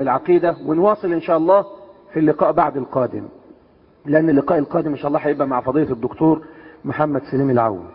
العقيدة ونواصل إن شاء الله في اللقاء بعد القادم لأن اللقاء القادم إن شاء الله هيبقى مع فضيلة الدكتور محمد سليم العون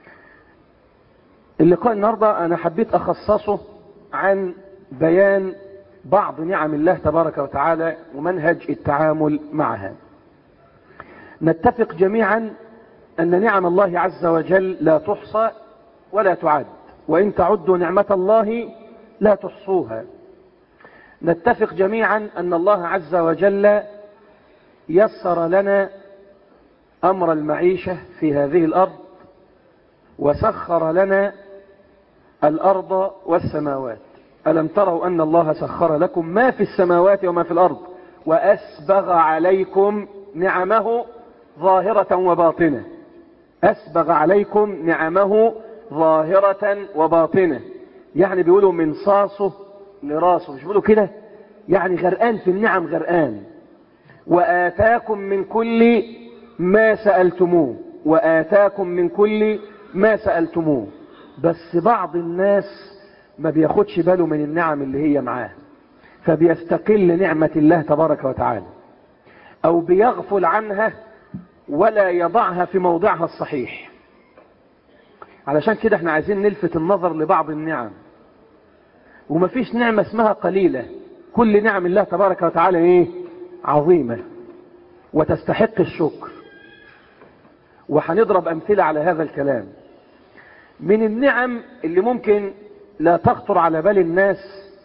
اللقاء النهاردة أنا حبيت أخصصه عن بيان بعض نعم الله تبارك وتعالى ومنهج التعامل معها نتفق جميعا أن نعم الله عز وجل لا تحصى ولا تعد وإن تعدوا نعمة الله لا تحصوها نتفق جميعا أن الله عز وجل يسر لنا أمر المعيشة في هذه الأرض وسخر لنا الأرض والسماوات ألم تروا أن الله سخر لكم ما في السماوات وما في الأرض وأسبغ عليكم نعمه ظاهرة وباطنة أسبغ عليكم نعمه ظاهرة وباطنة يعني بيقولوا من صاصه لراسه مش بيقولوا كده يعني غرقان في النعم غرقان وآتاكم من كل ما سألتموه وآتاكم من كل ما سألتموه بس بعض الناس ما بياخدش باله من النعم اللي هي معاه فبيستقل نعمة الله تبارك وتعالى أو بيغفل عنها ولا يضعها في موضعها الصحيح علشان كده احنا عايزين نلفت النظر لبعض النعم ومفيش نعمة اسمها قليلة كل نعم الله تبارك وتعالى ايه عظيمة وتستحق الشكر وهنضرب امثلة على هذا الكلام من النعم اللي ممكن لا تخطر على بال الناس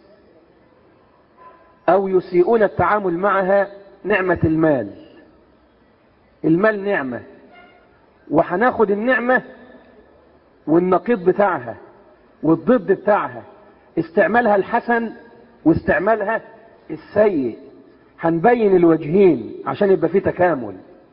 او يسيئون التعامل معها نعمة المال المال نعمة وهناخد النعمة والنقيض بتاعها والضد بتاعها استعمالها الحسن واستعمالها السيء هنبين الوجهين عشان يبقى فيه تكامل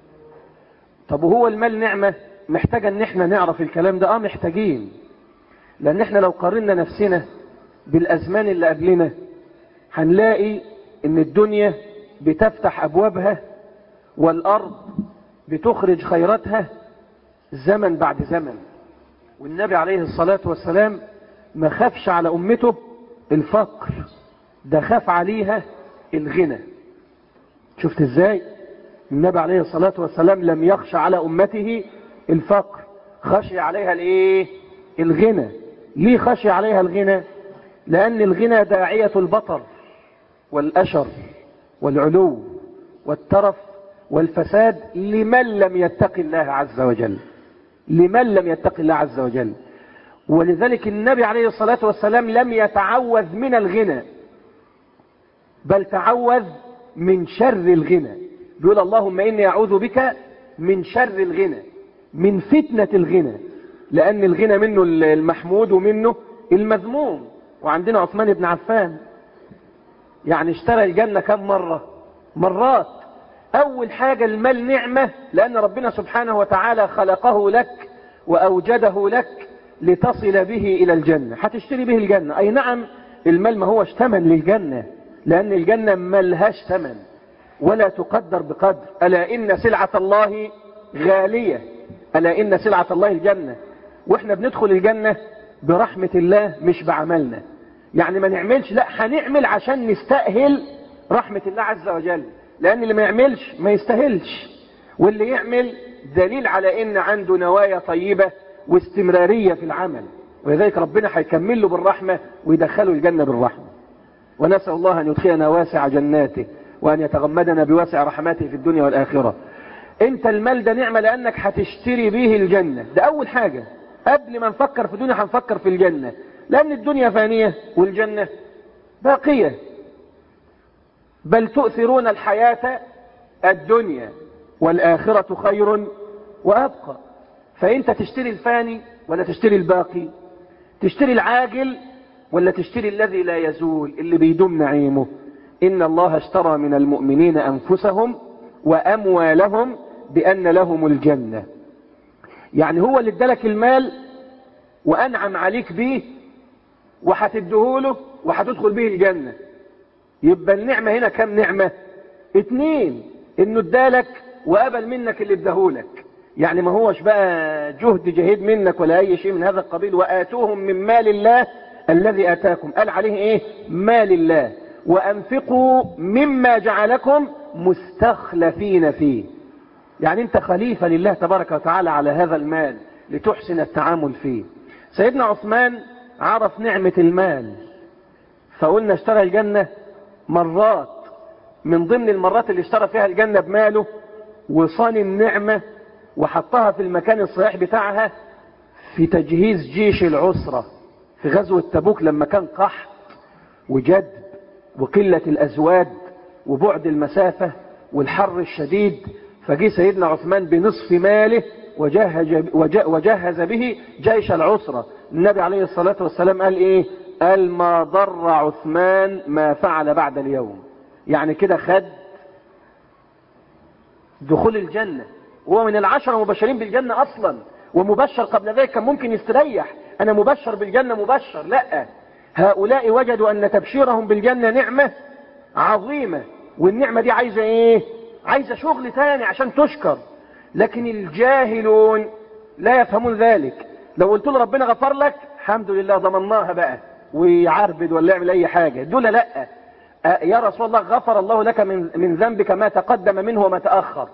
طب وهو المال نعمة محتاجة ان احنا نعرف الكلام ده اه محتاجين لان احنا لو قارنا نفسنا بالازمان اللي قبلنا هنلاقي ان الدنيا بتفتح ابوابها والارض بتخرج خيراتها زمن بعد زمن والنبي عليه الصلاة والسلام ما خافش على أمته الفقر ده خاف عليها الغنى شفت ازاي النبي عليه الصلاة والسلام لم يخش على أمته الفقر خشي عليها الايه الغنى ليه خشي عليها الغنى لأن الغنى داعية البطر والأشر والعلو والترف والفساد لمن لم يتق الله عز وجل لمن لم يتق الله عز وجل ولذلك النبي عليه الصلاة والسلام لم يتعوذ من الغنى بل تعوذ من شر الغنى بيقول اللهم إني أعوذ بك من شر الغنى من فتنة الغنى لأن الغنى منه المحمود ومنه المذموم وعندنا عثمان بن عفان يعني اشترى الجنة كم مرة مرات أول حاجة المال نعمة لأن ربنا سبحانه وتعالى خلقه لك وأوجده لك لتصل به إلى الجنة هتشتري به الجنة أي نعم المال ما هوش ثمن للجنة لأن الجنة ملهاش ثمن ولا تقدر بقدر ألا إن سلعة الله غالية ألا إن سلعة الله الجنة وإحنا بندخل الجنة برحمة الله مش بعملنا يعني ما نعملش لا هنعمل عشان نستأهل رحمة الله عز وجل لأن اللي ما يعملش ما يستاهلش واللي يعمل دليل على إن عنده نوايا طيبة واستمرارية في العمل ولذلك ربنا هيكمل له بالرحمة ويدخله الجنة بالرحمة ونسأل الله أن يدخلنا واسع جناته وأن يتغمدنا بواسع رحماته في الدنيا والآخرة انت المال ده نعمة لأنك هتشتري به الجنة ده أول حاجة قبل ما نفكر في الدنيا هنفكر في الجنة لأن الدنيا فانية والجنة باقية بل تؤثرون الحياة الدنيا والآخرة خير وأبقى فأنت تشتري الفاني ولا تشتري الباقي تشتري العاجل ولا تشتري الذي لا يزول اللي بيدوم نعيمه إن الله اشترى من المؤمنين أنفسهم وأموالهم بأن لهم الجنة يعني هو اللي ادالك المال وأنعم عليك به وهتديهوله وهتدخل به الجنة يبقى النعمة هنا كم نعمة اتنين انه ادالك وقبل منك اللي اداهولك يعني ما هوش بقى جهد جهيد منك ولا اي شيء من هذا القبيل واتوهم من مال الله الذي اتاكم قال عليه ايه مال الله وأنفقوا مما جعلكم مستخلفين فيه يعني أنت خليفة لله تبارك وتعالى على هذا المال لتحسن التعامل فيه سيدنا عثمان عرف نعمة المال فقلنا اشترى الجنة مرات من ضمن المرات اللي اشترى فيها الجنة بماله وصان النعمة وحطها في المكان الصحيح بتاعها في تجهيز جيش العسرة في غزوة تبوك لما كان قحط وجد وقلة الأزواد وبعد المسافة والحر الشديد فجي سيدنا عثمان بنصف ماله وجهز, وجهز به جيش العسرة النبي عليه الصلاة والسلام قال ايه قال ما ضر عثمان ما فعل بعد اليوم يعني كده خد دخول الجنة هو من العشرة مبشرين بالجنة أصلا ومبشر قبل ذلك كان ممكن يستريح أنا مبشر بالجنة مبشر لا هؤلاء وجدوا أن تبشيرهم بالجنة نعمة عظيمة والنعمة دي عايزة إيه عايزة شغل تاني عشان تشكر لكن الجاهلون لا يفهمون ذلك لو قلت له ربنا غفر لك الحمد لله ضمناها بقى ويعربد ولا يعمل أي حاجة دول لا يا رسول الله غفر الله لك من من ذنبك ما تقدم منه وما تأخر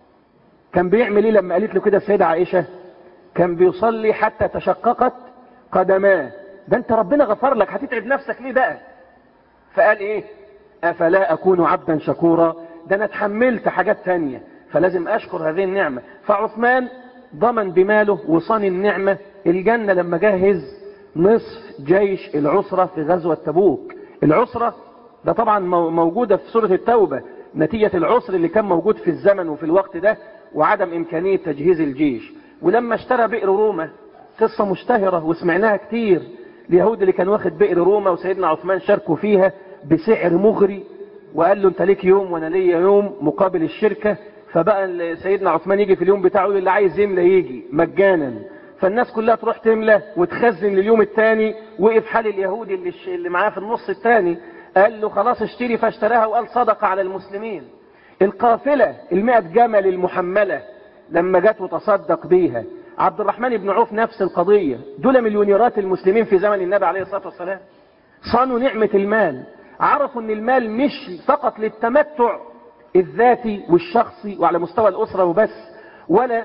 كان بيعمل ايه لما قالت له كده السيدة عائشة كان بيصلي حتى تشققت قدماه ده انت ربنا غفر لك هتتعب نفسك ليه بقى فقال ايه افلا اكون عبدا شكورا ده انا اتحملت حاجات تانية فلازم اشكر هذه النعمة فعثمان ضمن بماله وصان النعمة الجنة لما جهز نصف جيش العسرة في غزوة تبوك العسرة ده طبعا موجودة في سورة التوبة نتيجة العسر اللي كان موجود في الزمن وفي الوقت ده وعدم إمكانية تجهيز الجيش ولما اشترى بئر روما قصة مشتهرة وسمعناها كتير اليهود اللي كان واخد بئر روما وسيدنا عثمان شاركوا فيها بسعر مغري وقال له انت ليك يوم وانا ليا يوم مقابل الشركة فبقى سيدنا عثمان يجي في اليوم بتاعه اللي عايز يملى يجي مجانا فالناس كلها تروح تملى وتخزن لليوم الثاني وقف حال اليهودي اللي, اللي معاه في النص الثاني قال له خلاص اشتري فاشتراها وقال صدقة على المسلمين القافلة المئة جمل المحملة لما جت وتصدق بيها عبد الرحمن بن عوف نفس القضية دول مليونيرات المسلمين في زمن النبي عليه الصلاة والسلام صانوا نعمة المال عرفوا ان المال مش فقط للتمتع الذاتي والشخصي وعلى مستوى الأسرة وبس ولا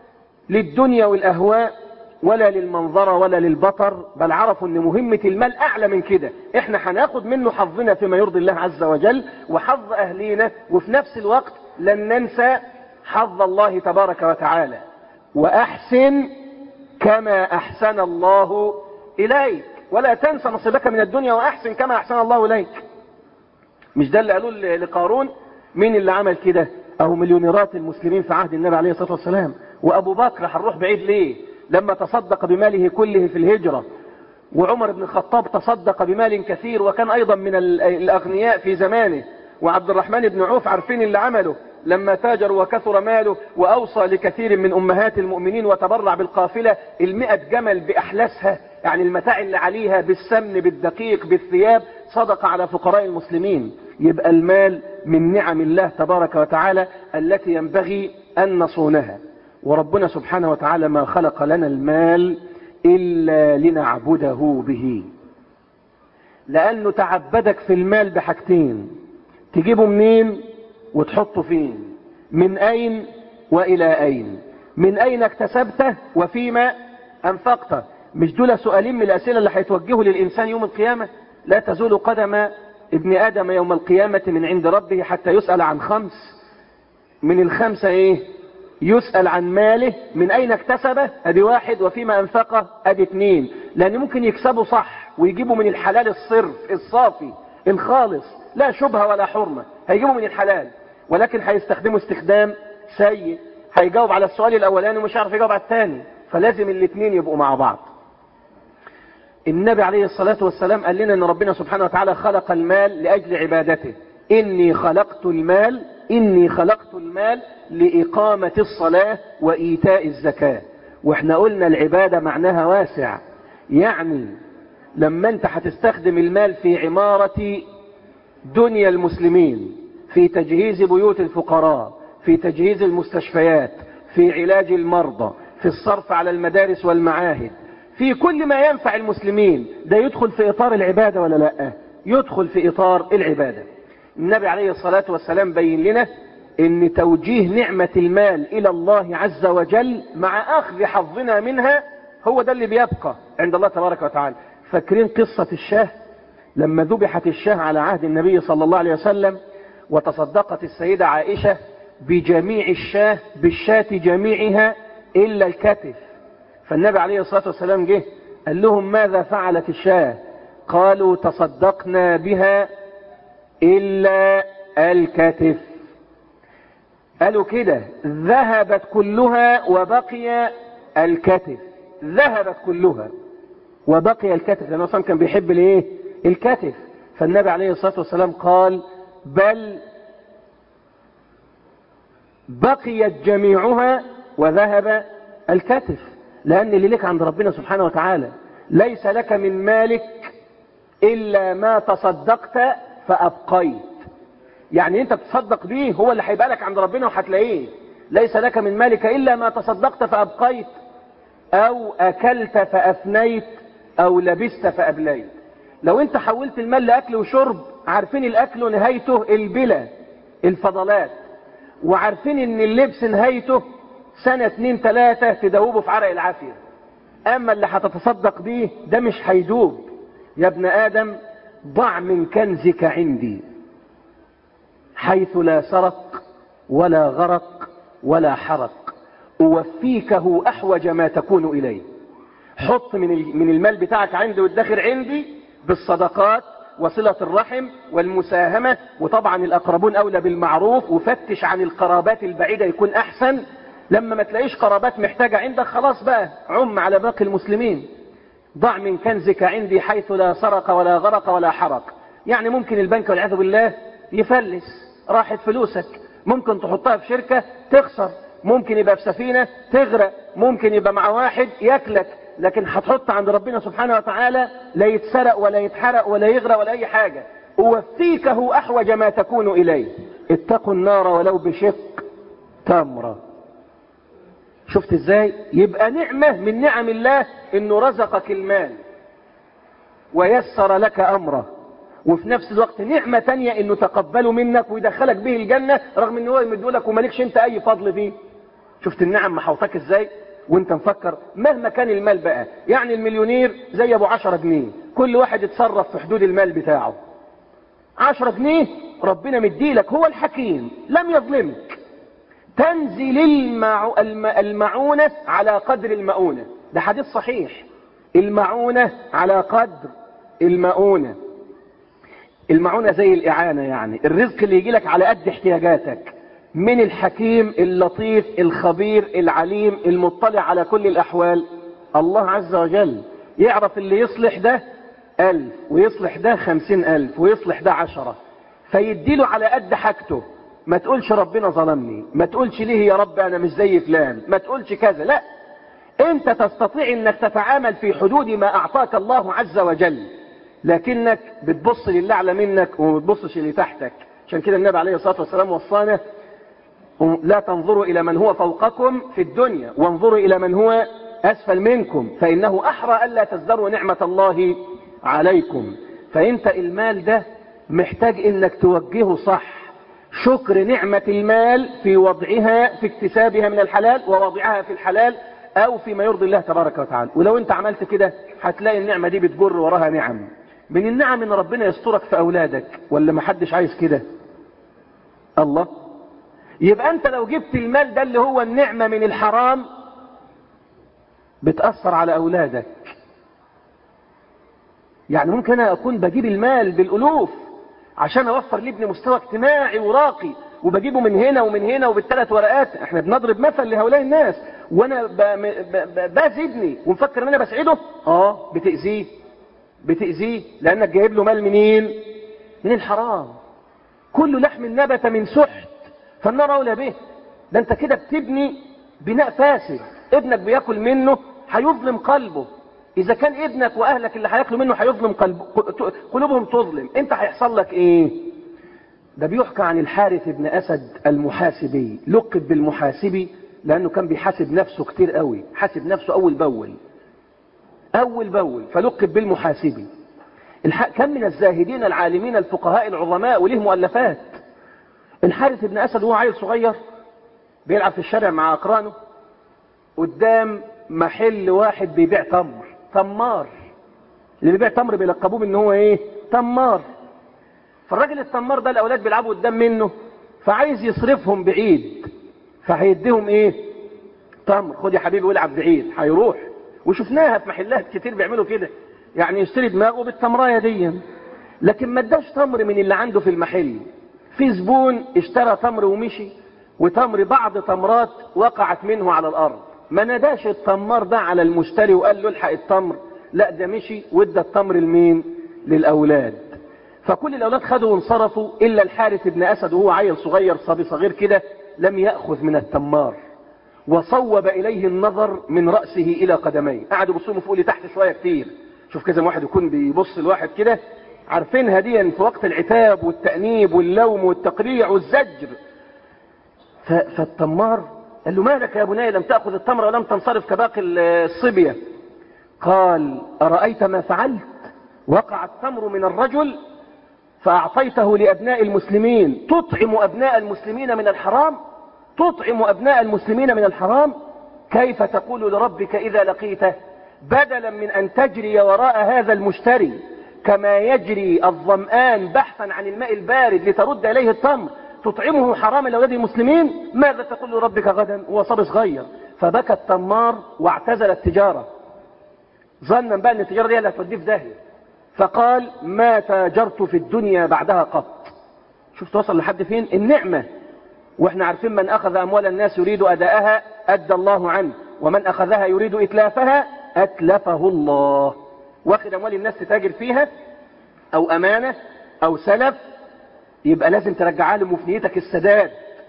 للدنيا والأهواء ولا للمنظرة ولا للبطر بل عرفوا ان مهمة المال اعلى من كده احنا هناخد منه حظنا فيما يرضي الله عز وجل وحظ اهلينا وفي نفس الوقت لن ننسى حظ الله تبارك وتعالى واحسن كما احسن الله اليك ولا تنسى نصيبك من الدنيا واحسن كما احسن الله اليك مش ده اللي قالوه لقارون مين اللي عمل كده او مليونيرات المسلمين في عهد النبي عليه الصلاة والسلام وابو بكر هنروح بعيد ليه لما تصدق بماله كله في الهجرة وعمر بن الخطاب تصدق بمال كثير وكان أيضا من الأغنياء في زمانه وعبد الرحمن بن عوف عارفين اللي عمله لما تاجر وكثر ماله وأوصى لكثير من أمهات المؤمنين وتبرع بالقافلة المئة جمل بأحلاسها يعني المتاع اللي عليها بالسمن بالدقيق بالثياب صدق على فقراء المسلمين يبقى المال من نعم الله تبارك وتعالى التي ينبغي أن نصونها وربنا سبحانه وتعالى ما خلق لنا المال إلا لنعبده به لأنه تعبدك في المال بحاجتين تجيبه منين وتحطه فين من أين وإلى أين من أين اكتسبته وفيما أنفقته مش دول سؤالين من الأسئلة اللي هيتوجهوا للإنسان يوم القيامة لا تزول قدم ابن آدم يوم القيامة من عند ربه حتى يسأل عن خمس من الخمسة ايه يسأل عن ماله من أين اكتسبه أدي واحد وفيما أنفقه أدي اثنين لأن ممكن يكسبه صح ويجيبه من الحلال الصرف الصافي الخالص لا شبهة ولا حرمة هيجيبه من الحلال ولكن هيستخدمه استخدام سيء هيجاوب على السؤال الأولاني ومش عارف يجاوب على الثاني فلازم الاثنين يبقوا مع بعض النبي عليه الصلاة والسلام قال لنا أن ربنا سبحانه وتعالى خلق المال لأجل عبادته إني خلقت المال إني خلقت المال لإقامة الصلاة وإيتاء الزكاة وإحنا قلنا العبادة معناها واسع يعني لما أنت هتستخدم المال في عمارة دنيا المسلمين في تجهيز بيوت الفقراء في تجهيز المستشفيات في علاج المرضى في الصرف على المدارس والمعاهد في كل ما ينفع المسلمين ده يدخل في إطار العبادة ولا لا يدخل في إطار العبادة النبي عليه الصلاة والسلام بين لنا ان توجيه نعمة المال الى الله عز وجل مع اخذ حظنا منها هو ده اللي بيبقى عند الله تبارك وتعالى فاكرين قصة الشاه لما ذبحت الشاه على عهد النبي صلى الله عليه وسلم وتصدقت السيدة عائشة بجميع الشاه بالشاة جميعها إلا الكتف فالنبي عليه الصلاة والسلام جه قال لهم ماذا فعلت الشاه قالوا تصدقنا بها إلا الكتف قالوا كده ذهبت كلها وبقي الكتف ذهبت كلها وبقي الكتف لأنه صلى كان بيحب الايه الكتف فالنبي عليه الصلاة والسلام قال بل بقيت جميعها وذهب الكتف لأن اللي لك عند ربنا سبحانه وتعالى ليس لك من مالك إلا ما تصدقت فأبقيت يعني انت تصدق بيه هو اللي هيبقى لك عند ربنا وهتلاقيه ليس لك من مالك إلا ما تصدقت فأبقيت أو أكلت فأفنيت أو لبست فأبليت لو انت حولت المال لأكل وشرب عارفين الأكل نهايته البلا الفضلات وعارفين ان اللبس نهايته سنة اتنين تلاتة تدوبه في عرق العافية اما اللي هتتصدق بيه ده مش هيدوب يا ابن ادم ضع من كنزك عندي حيث لا سرق ولا غرق ولا حرق اوفيكه احوج ما تكون اليه حط من من المال بتاعك عندي والدخر عندي بالصدقات وصلة الرحم والمساهمة وطبعا الأقربون أولى بالمعروف وفتش عن القرابات البعيدة يكون أحسن لما ما تلاقيش قرابات محتاجة عندك خلاص بقى عم على باقي المسلمين ضع من كنزك عندي حيث لا سرق ولا غرق ولا حرق يعني ممكن البنك والعياذ بالله يفلس راحت فلوسك ممكن تحطها في شركة تخسر ممكن يبقى في سفينة تغرق ممكن يبقى مع واحد ياكلك لكن هتحط عند ربنا سبحانه وتعالى لا يتسرق ولا يتحرق ولا يغرق ولا اي حاجة اوفيكه احوج ما تكون اليه اتقوا النار ولو بشق تمرة شفت ازاي يبقى نعمة من نعم الله انه رزقك المال ويسر لك امره وفي نفس الوقت نعمة تانية انه تقبله منك ويدخلك به الجنة رغم ان هو يمدولك ومالكش انت اي فضل فيه شفت النعم محوطك ازاي وانت مفكر مهما كان المال بقى يعني المليونير زي ابو عشرة جنيه كل واحد يتصرف في حدود المال بتاعه عشرة جنيه ربنا مديلك هو الحكيم لم يظلمك تنزل المع... الم... المعونة على قدر المؤونة ده حديث صحيح المعونة على قدر المؤونة المعونة زي الإعانة يعني الرزق اللي يجي لك على قد احتياجاتك من الحكيم اللطيف الخبير العليم المطلع على كل الأحوال الله عز وجل يعرف اللي يصلح ده ألف ويصلح ده خمسين ألف ويصلح ده عشرة فيديله على قد حاجته ما تقولش ربنا ظلمني ما تقولش ليه يا رب أنا مش زي فلان ما تقولش كذا لا انت تستطيع انك تتعامل في حدود ما اعطاك الله عز وجل لكنك بتبص للي اعلى منك وما بتبصش اللي تحتك عشان كده النبي عليه الصلاه والسلام وصانا لا تنظروا الى من هو فوقكم في الدنيا وانظروا الى من هو اسفل منكم فانه احرى الا تزدروا نعمه الله عليكم فانت المال ده محتاج انك توجهه صح شكر نعمة المال في وضعها في اكتسابها من الحلال ووضعها في الحلال او فيما يرضي الله تبارك وتعالى ولو انت عملت كده هتلاقي النعمة دي بتجر وراها نعم من النعم ان ربنا يسترك في اولادك ولا ما حدش عايز كده الله يبقى انت لو جبت المال ده اللي هو النعمة من الحرام بتأثر على اولادك يعني ممكن انا اكون بجيب المال بالالوف عشان اوفر لابني مستوى اجتماعي وراقي وبجيبه من هنا ومن هنا وبالثلاث ورقات احنا بنضرب مثل لهؤلاء الناس وانا باذي ابني ومفكر ان انا بسعده اه بتاذيه بتاذيه لانك جايب له مال منين من الحرام كل لحم نبت من سحت فالنار اولى به ده انت كده بتبني بناء فاسد ابنك بياكل منه هيظلم قلبه اذا كان ابنك واهلك اللي هياكلوا منه هيظلم قلب قلوبهم تظلم انت هيحصل لك ايه ده بيحكى عن الحارث بن اسد المحاسبي لقب بالمحاسبي لانه كان بيحاسب نفسه كتير قوي حاسب نفسه اول باول اول باول فلقب بالمحاسبي الح... كم من الزاهدين العالمين الفقهاء العظماء وليه مؤلفات الحارث بن أسد وهو عيل صغير بيلعب في الشارع مع أقرانه قدام محل واحد بيبيع تمر تمار اللي بيبيع تمر بيلقبوه ان هو ايه تمار فالراجل التمار ده الاولاد بيلعبوا قدام منه فعايز يصرفهم بعيد فهيديهم ايه تمر خد يا حبيبي والعب بعيد هيروح وشفناها في محلات كتير بيعملوا كده يعني يشتري دماغه بالتمرايه دي لكن ما اداش تمر من اللي عنده في المحل في زبون اشترى تمر ومشي وتمر بعض تمرات وقعت منه على الارض ما نداش التمار ده على المشتري وقال له الحق التمر لا ده مشي وادى التمر لمين للاولاد فكل الاولاد خدوا وانصرفوا الا الحارث بن اسد وهو عيل صغير صبي صغير كده لم ياخذ من التمار وصوب اليه النظر من راسه الى قدميه قعدوا يبصوا فوق لتحت شويه كتير شوف كذا واحد يكون بيبص لواحد كده عارفينها دي في وقت العتاب والتأنيب واللوم والتقريع والزجر ف... فالتمار قال له مالك يا بني لم تأخذ التمر ولم تنصرف كباقي الصبية قال أرأيت ما فعلت وقع التمر من الرجل فأعطيته لأبناء المسلمين تطعم أبناء المسلمين من الحرام تطعم أبناء المسلمين من الحرام كيف تقول لربك إذا لقيته بدلا من أن تجري وراء هذا المشتري كما يجري الظمآن بحثا عن الماء البارد لترد إليه التمر تطعمه حرام لأولاد المسلمين ماذا تقول لربك غدا هو صبي صغير فبكى التمار واعتزل التجارة ظنا بقى ان التجارة دي اللي هتوديه في داهية فقال ما تاجرت في الدنيا بعدها قط شفت وصل لحد فين النعمة واحنا عارفين من اخذ اموال الناس يريد اداءها ادى الله عنه ومن اخذها يريد اتلافها اتلفه الله واخد اموال الناس تتاجر فيها او امانة او سلف يبقى لازم ترجعها له في نيتك السداد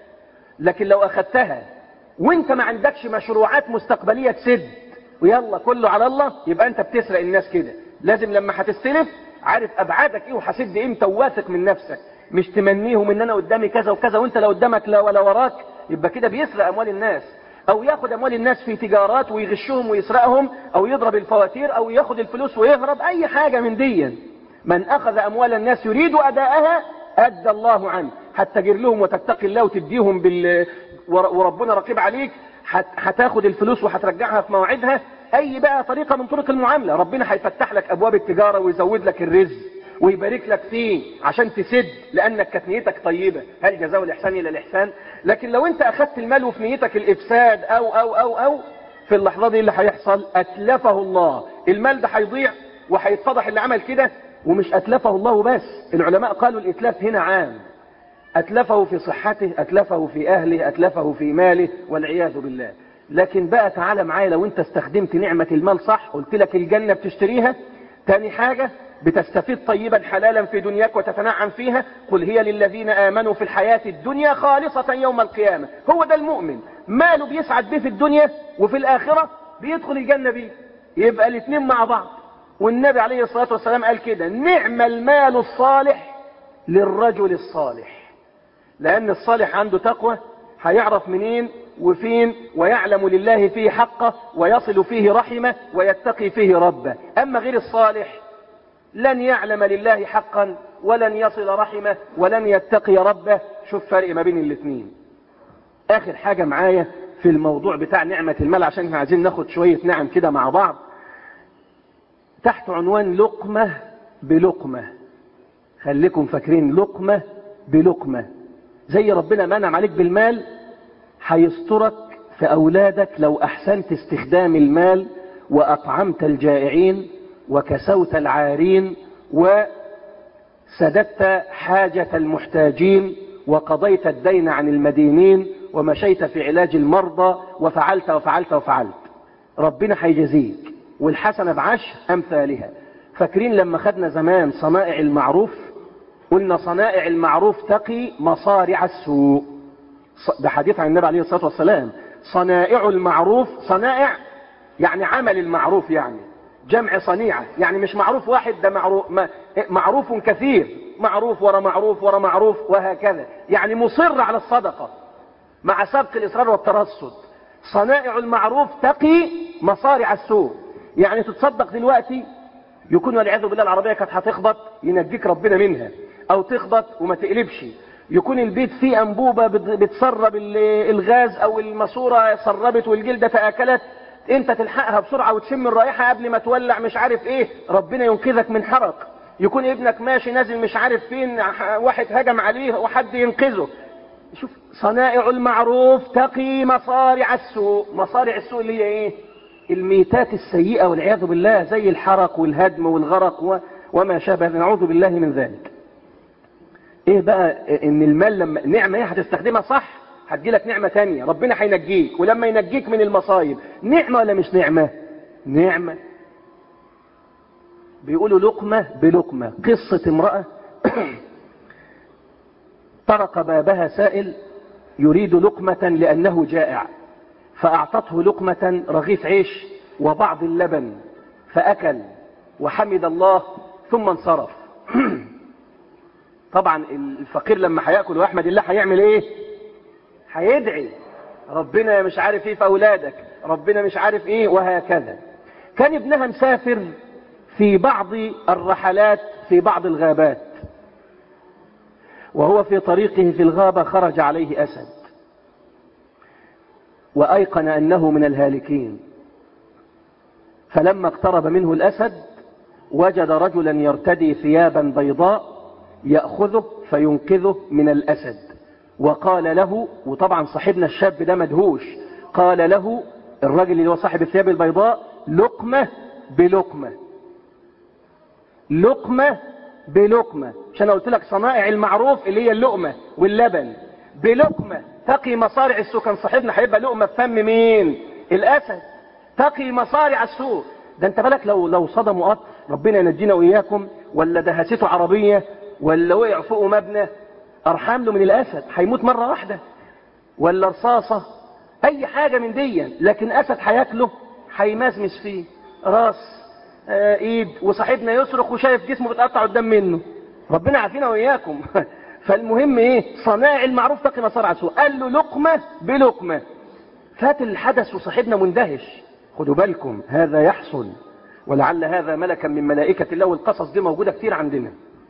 لكن لو اخدتها وانت ما عندكش مشروعات مستقبلية تسد ويلا كله على الله يبقى انت بتسرق الناس كده لازم لما هتستلف عارف ابعادك ايه وهسد امتى وواثق من نفسك مش تمنيهم ان انا قدامي كذا وكذا وانت لو قدامك لا ولا وراك يبقى كده بيسرق اموال الناس او ياخد اموال الناس في تجارات ويغشهم ويسرقهم او يضرب الفواتير او ياخد الفلوس ويهرب اي حاجة من دي من اخذ اموال الناس يريد اداءها ادى الله عنه هتتاجر لهم وتتقي الله وتديهم بال وربنا رقيب عليك هتاخد الفلوس وهترجعها في مواعيدها اي بقى طريقة من طرق المعاملة ربنا هيفتح لك ابواب التجارة ويزود لك الرزق ويبارك لك فيه عشان تسد لانك كانت نيتك طيبة هل جزاء الاحسان الى الاحسان لكن لو انت اخدت المال وفي نيتك الافساد او او او او في اللحظة دي اللي هيحصل اتلفه الله المال ده هيضيع وهيتفضح اللي عمل كده ومش اتلفه الله بس العلماء قالوا الاتلاف هنا عام اتلفه في صحته اتلفه في اهله اتلفه في ماله والعياذ بالله لكن بقى تعالى معايا لو انت استخدمت نعمة المال صح قلت لك الجنة بتشتريها تاني حاجة بتستفيد طيبا حلالا في دنياك وتتنعم فيها قل هي للذين آمنوا في الحياة الدنيا خالصة يوم القيامة هو ده المؤمن ماله بيسعد به في الدنيا وفي الآخرة بيدخل الجنة بيه يبقى الاثنين مع بعض والنبي عليه الصلاة والسلام قال كده نعم المال الصالح للرجل الصالح لأن الصالح عنده تقوى هيعرف منين وفين ويعلم لله فيه حقه ويصل فيه رحمه ويتقي فيه ربه أما غير الصالح لن يعلم لله حقا ولن يصل رحمه ولن يتقي ربه شوف فرق ما بين الاثنين آخر حاجة معايا في الموضوع بتاع نعمة المال عشان احنا عايزين ناخد شوية نعم كده مع بعض تحت عنوان لقمة بلقمة خليكم فاكرين لقمة بلقمة زي ربنا منعم عليك بالمال هيسترك في أولادك لو أحسنت استخدام المال وأطعمت الجائعين وكسوت العارين وسددت حاجة المحتاجين وقضيت الدين عن المدينين ومشيت في علاج المرضى وفعلت وفعلت وفعلت ربنا هيجزيك والحسنة بعشر أمثالها فاكرين لما خدنا زمان صنائع المعروف قلنا صنائع المعروف تقي مصارع السوء ده حديث عن النبي عليه الصلاة والسلام صنائع المعروف صنائع يعني عمل المعروف يعني جمع صنيعة يعني مش معروف واحد ده معروف معروف كثير معروف ورا معروف ورا معروف وهكذا يعني مصر على الصدقة مع سبق الإصرار والترصد صنائع المعروف تقي مصارع السوء يعني تتصدق دلوقتي يكون والعياذ بالله العربية كانت هتخبط ينجيك ربنا منها أو تخبط وما تقلبش يكون البيت فيه أنبوبة بتسرب الغاز أو الماسورة سربت والجلدة تآكلت انت تلحقها بسرعة وتشم الرائحة قبل ما تولع مش عارف ايه ربنا ينقذك من حرق يكون ابنك ماشي نازل مش عارف فين واحد هجم عليه وحد ينقذه شوف صنائع المعروف تقي مصارع السوء مصارع السوء اللي هي ايه الميتات السيئة والعياذ بالله زي الحرق والهدم والغرق و... وما شابه نعوذ بالله من ذلك ايه بقى ان المال لما نعمة ايه هتستخدمها صح هتجيلك نعمة تانية ربنا هينجيك ولما ينجيك من المصايب نعمة ولا مش نعمة نعمة بيقولوا لقمة بلقمة قصة امرأة طرق بابها سائل يريد لقمة لأنه جائع فأعطته لقمة رغيف عيش وبعض اللبن فأكل وحمد الله ثم انصرف طبعا الفقير لما هياكل واحمد الله هيعمل ايه هيدعي ربنا مش عارف ايه في اولادك ربنا مش عارف ايه وهكذا كان ابنها مسافر في بعض الرحلات في بعض الغابات وهو في طريقه في الغابة خرج عليه أسد وأيقن أنه من الهالكين فلما اقترب منه الأسد وجد رجلا يرتدي ثيابا بيضاء يأخذه فينقذه من الأسد وقال له وطبعا صاحبنا الشاب ده مدهوش قال له الراجل اللي هو صاحب الثياب البيضاء لقمة بلقمة لقمة بلقمة عشان قلت لك صنائع المعروف اللي هي اللقمة واللبن بلقمة تقي مصارع السوء كان صاحبنا هيبقى لقمة بفم مين الأسد تقي مصارع السوء ده انت بالك لو لو صدموا قطر ربنا ينجينا وإياكم ولا دهسته عربية ولا وقع فوقه مبنى أرحم له من الأسد هيموت مرة واحدة ولا رصاصة أي حاجة من دي لكن أسد هياكله هيمزمز فيه راس آه ايد وصاحبنا يصرخ وشايف جسمه بيتقطع قدام منه ربنا عافينا واياكم فالمهم ايه صناع المعروف تقي مصارع سوء قال له لقمه بلقمه فات الحدث وصاحبنا مندهش خدوا بالكم هذا يحصل ولعل هذا ملكا من ملائكه الله والقصص دي موجوده كتير عندنا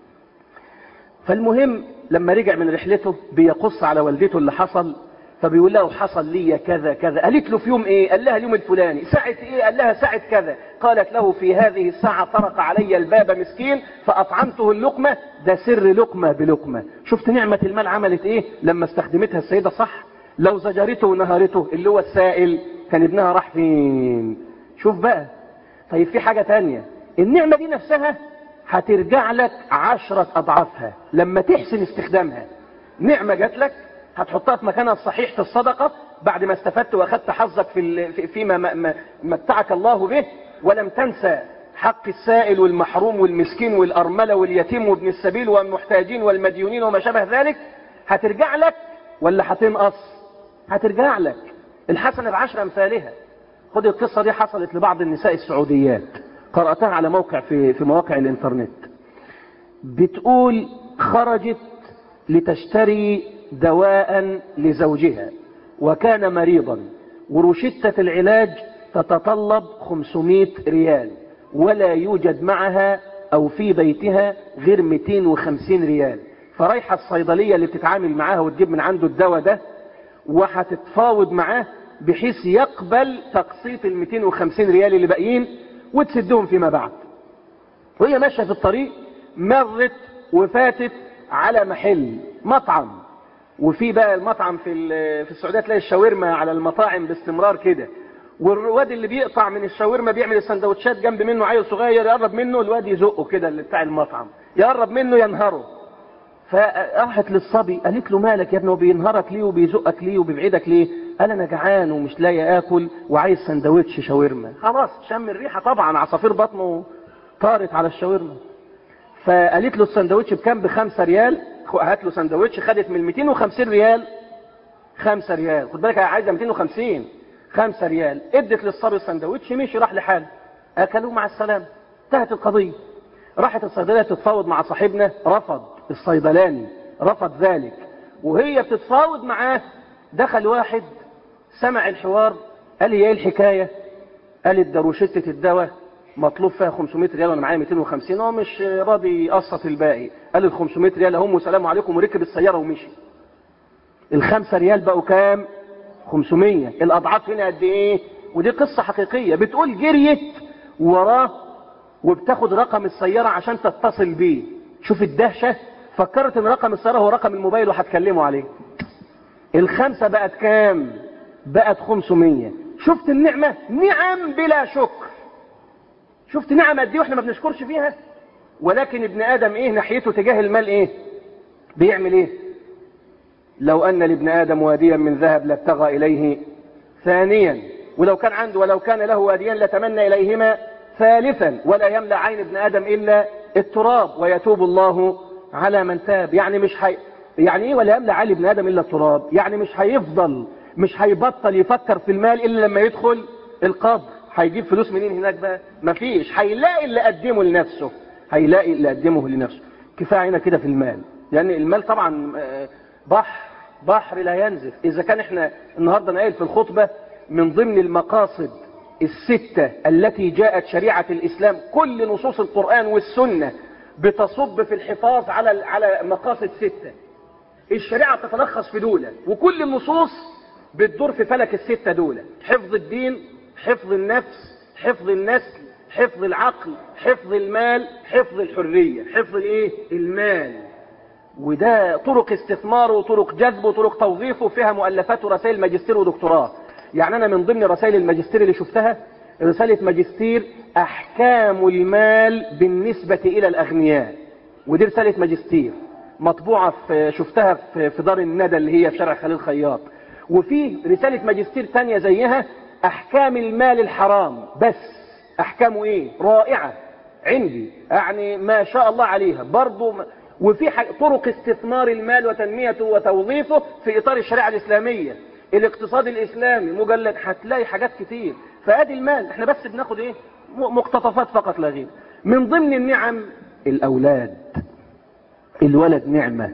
فالمهم لما رجع من رحلته بيقص على والدته اللي حصل فبيقول له حصل لي كذا كذا قالت له في يوم ايه قال لها اليوم الفلاني ساعة ايه قال لها ساعة كذا قالت له في هذه الساعة طرق علي الباب مسكين فأطعمته اللقمة ده سر لقمة بلقمة شفت نعمة المال عملت ايه لما استخدمتها السيدة صح لو زجرته ونهرته اللي هو السائل كان ابنها راح فين شوف بقى طيب في حاجة تانية النعمة دي نفسها هترجع لك عشرة أضعافها لما تحسن استخدامها نعمة جات لك هتحطها في مكانها الصحيح في الصدقة بعد ما استفدت واخدت حظك في فيما متعك الله به ولم تنسى حق السائل والمحروم والمسكين والأرملة واليتيم وابن السبيل والمحتاجين والمديونين وما شابه ذلك هترجع لك ولا هتنقص هترجع لك الحسنة بعشر أمثالها خد القصة دي حصلت لبعض النساء السعوديات قرأتها على موقع في, في مواقع الانترنت بتقول خرجت لتشتري دواء لزوجها وكان مريضا ورشدة العلاج تتطلب 500 ريال ولا يوجد معها أو في بيتها غير 250 ريال فرايحة الصيدلية اللي بتتعامل معاها وتجيب من عنده الدواء ده وهتتفاوض معاه بحيث يقبل تقسيط ال 250 ريال اللي باقيين وتسدهم فيما بعد وهي ماشية في الطريق مرت وفاتت على محل مطعم وفي بقى المطعم في في السعوديه تلاقي الشاورما على المطاعم باستمرار كده والواد اللي بيقطع من الشاورما بيعمل السندوتشات جنب منه عيل صغير يقرب منه الواد يزقه كده اللي بتاع المطعم يقرب منه ينهره فراحت للصبي قالت له مالك يا ابني هو بينهرك ليه وبيزقك ليه وبيبعدك ليه قال انا جعان ومش لاقي اكل وعايز سندوتش شاورما خلاص شم الريحه طبعا عصافير بطنه طارت على الشاورما فقالت له السندوتش بكام بخمسة ريال هات له سندوتش خدت من 250 ريال 5 ريال خد بالك عايزه 250 5 ريال ادت للصبي السندوتش مشي راح لحاله اكلوه مع السلامه انتهت القضيه راحت الصيدليه تتفاوض مع صاحبنا رفض الصيدلاني رفض ذلك وهي بتتفاوض معاه دخل واحد سمع الحوار قال لي ايه الحكايه قالت ده روشته الدواء مطلوب فيها 500 ريال وانا معايا 250 هو مش راضي يقسط الباقي قال ال 500 ريال هم وسلام عليكم وركب السياره ومشي الخمسة ريال بقوا كام 500 الاضعاف هنا قد ايه ودي قصه حقيقيه بتقول جريت وراه وبتاخد رقم السياره عشان تتصل بيه شوف الدهشه فكرت ان رقم السياره هو رقم الموبايل وهتكلموا عليه الخمسه بقت كام بقت 500 شفت النعمه نعم بلا شكر شفت نعم قد ايه واحنا ما بنشكرش فيها ولكن ابن ادم ايه ناحيته تجاه المال ايه بيعمل ايه لو ان لابن ادم واديا من ذهب لابتغى اليه ثانيا ولو كان عنده ولو كان له واديان لتمنى اليهما ثالثا ولا يملا عين ابن ادم الا التراب ويتوب الله على من تاب يعني مش حي... يعني ايه ولا يملا عين ابن ادم الا التراب يعني مش هيفضل مش هيبطل يفكر في المال الا لما يدخل القبر هيجيب فلوس منين هناك بقى مفيش هيلاقي اللي قدمه لنفسه هيلاقي اللي قدمه لنفسه كفايه هنا كده في المال لان يعني المال طبعا بحر بحر لا ينزف اذا كان احنا النهارده نقول في الخطبه من ضمن المقاصد الستة التي جاءت شريعة الإسلام كل نصوص القرآن والسنة بتصب في الحفاظ على على مقاصد ستة الشريعة تتلخص في دولة وكل النصوص بتدور في فلك الستة دولة حفظ الدين حفظ النفس حفظ النسل حفظ العقل حفظ المال حفظ الحرية حفظ الايه المال وده طرق استثمار وطرق جذب وطرق توظيفه فيها مؤلفات ورسائل ماجستير ودكتوراه يعني انا من ضمن رسائل الماجستير اللي شفتها رسالة ماجستير احكام المال بالنسبة الى الاغنياء ودي رسالة ماجستير مطبوعة في شفتها في في دار الندى اللي هي في شارع خليل خياط وفي رسالة ماجستير تانية زيها احكام المال الحرام بس احكامه ايه رائعة عندي يعني ما شاء الله عليها برضو وفي طرق استثمار المال وتنميته وتوظيفه في اطار الشريعة الاسلامية الاقتصاد الاسلامي مجلد هتلاقي حاجات كتير فادي المال احنا بس بناخد ايه مقتطفات فقط لا غير من ضمن النعم الاولاد الولد نعمة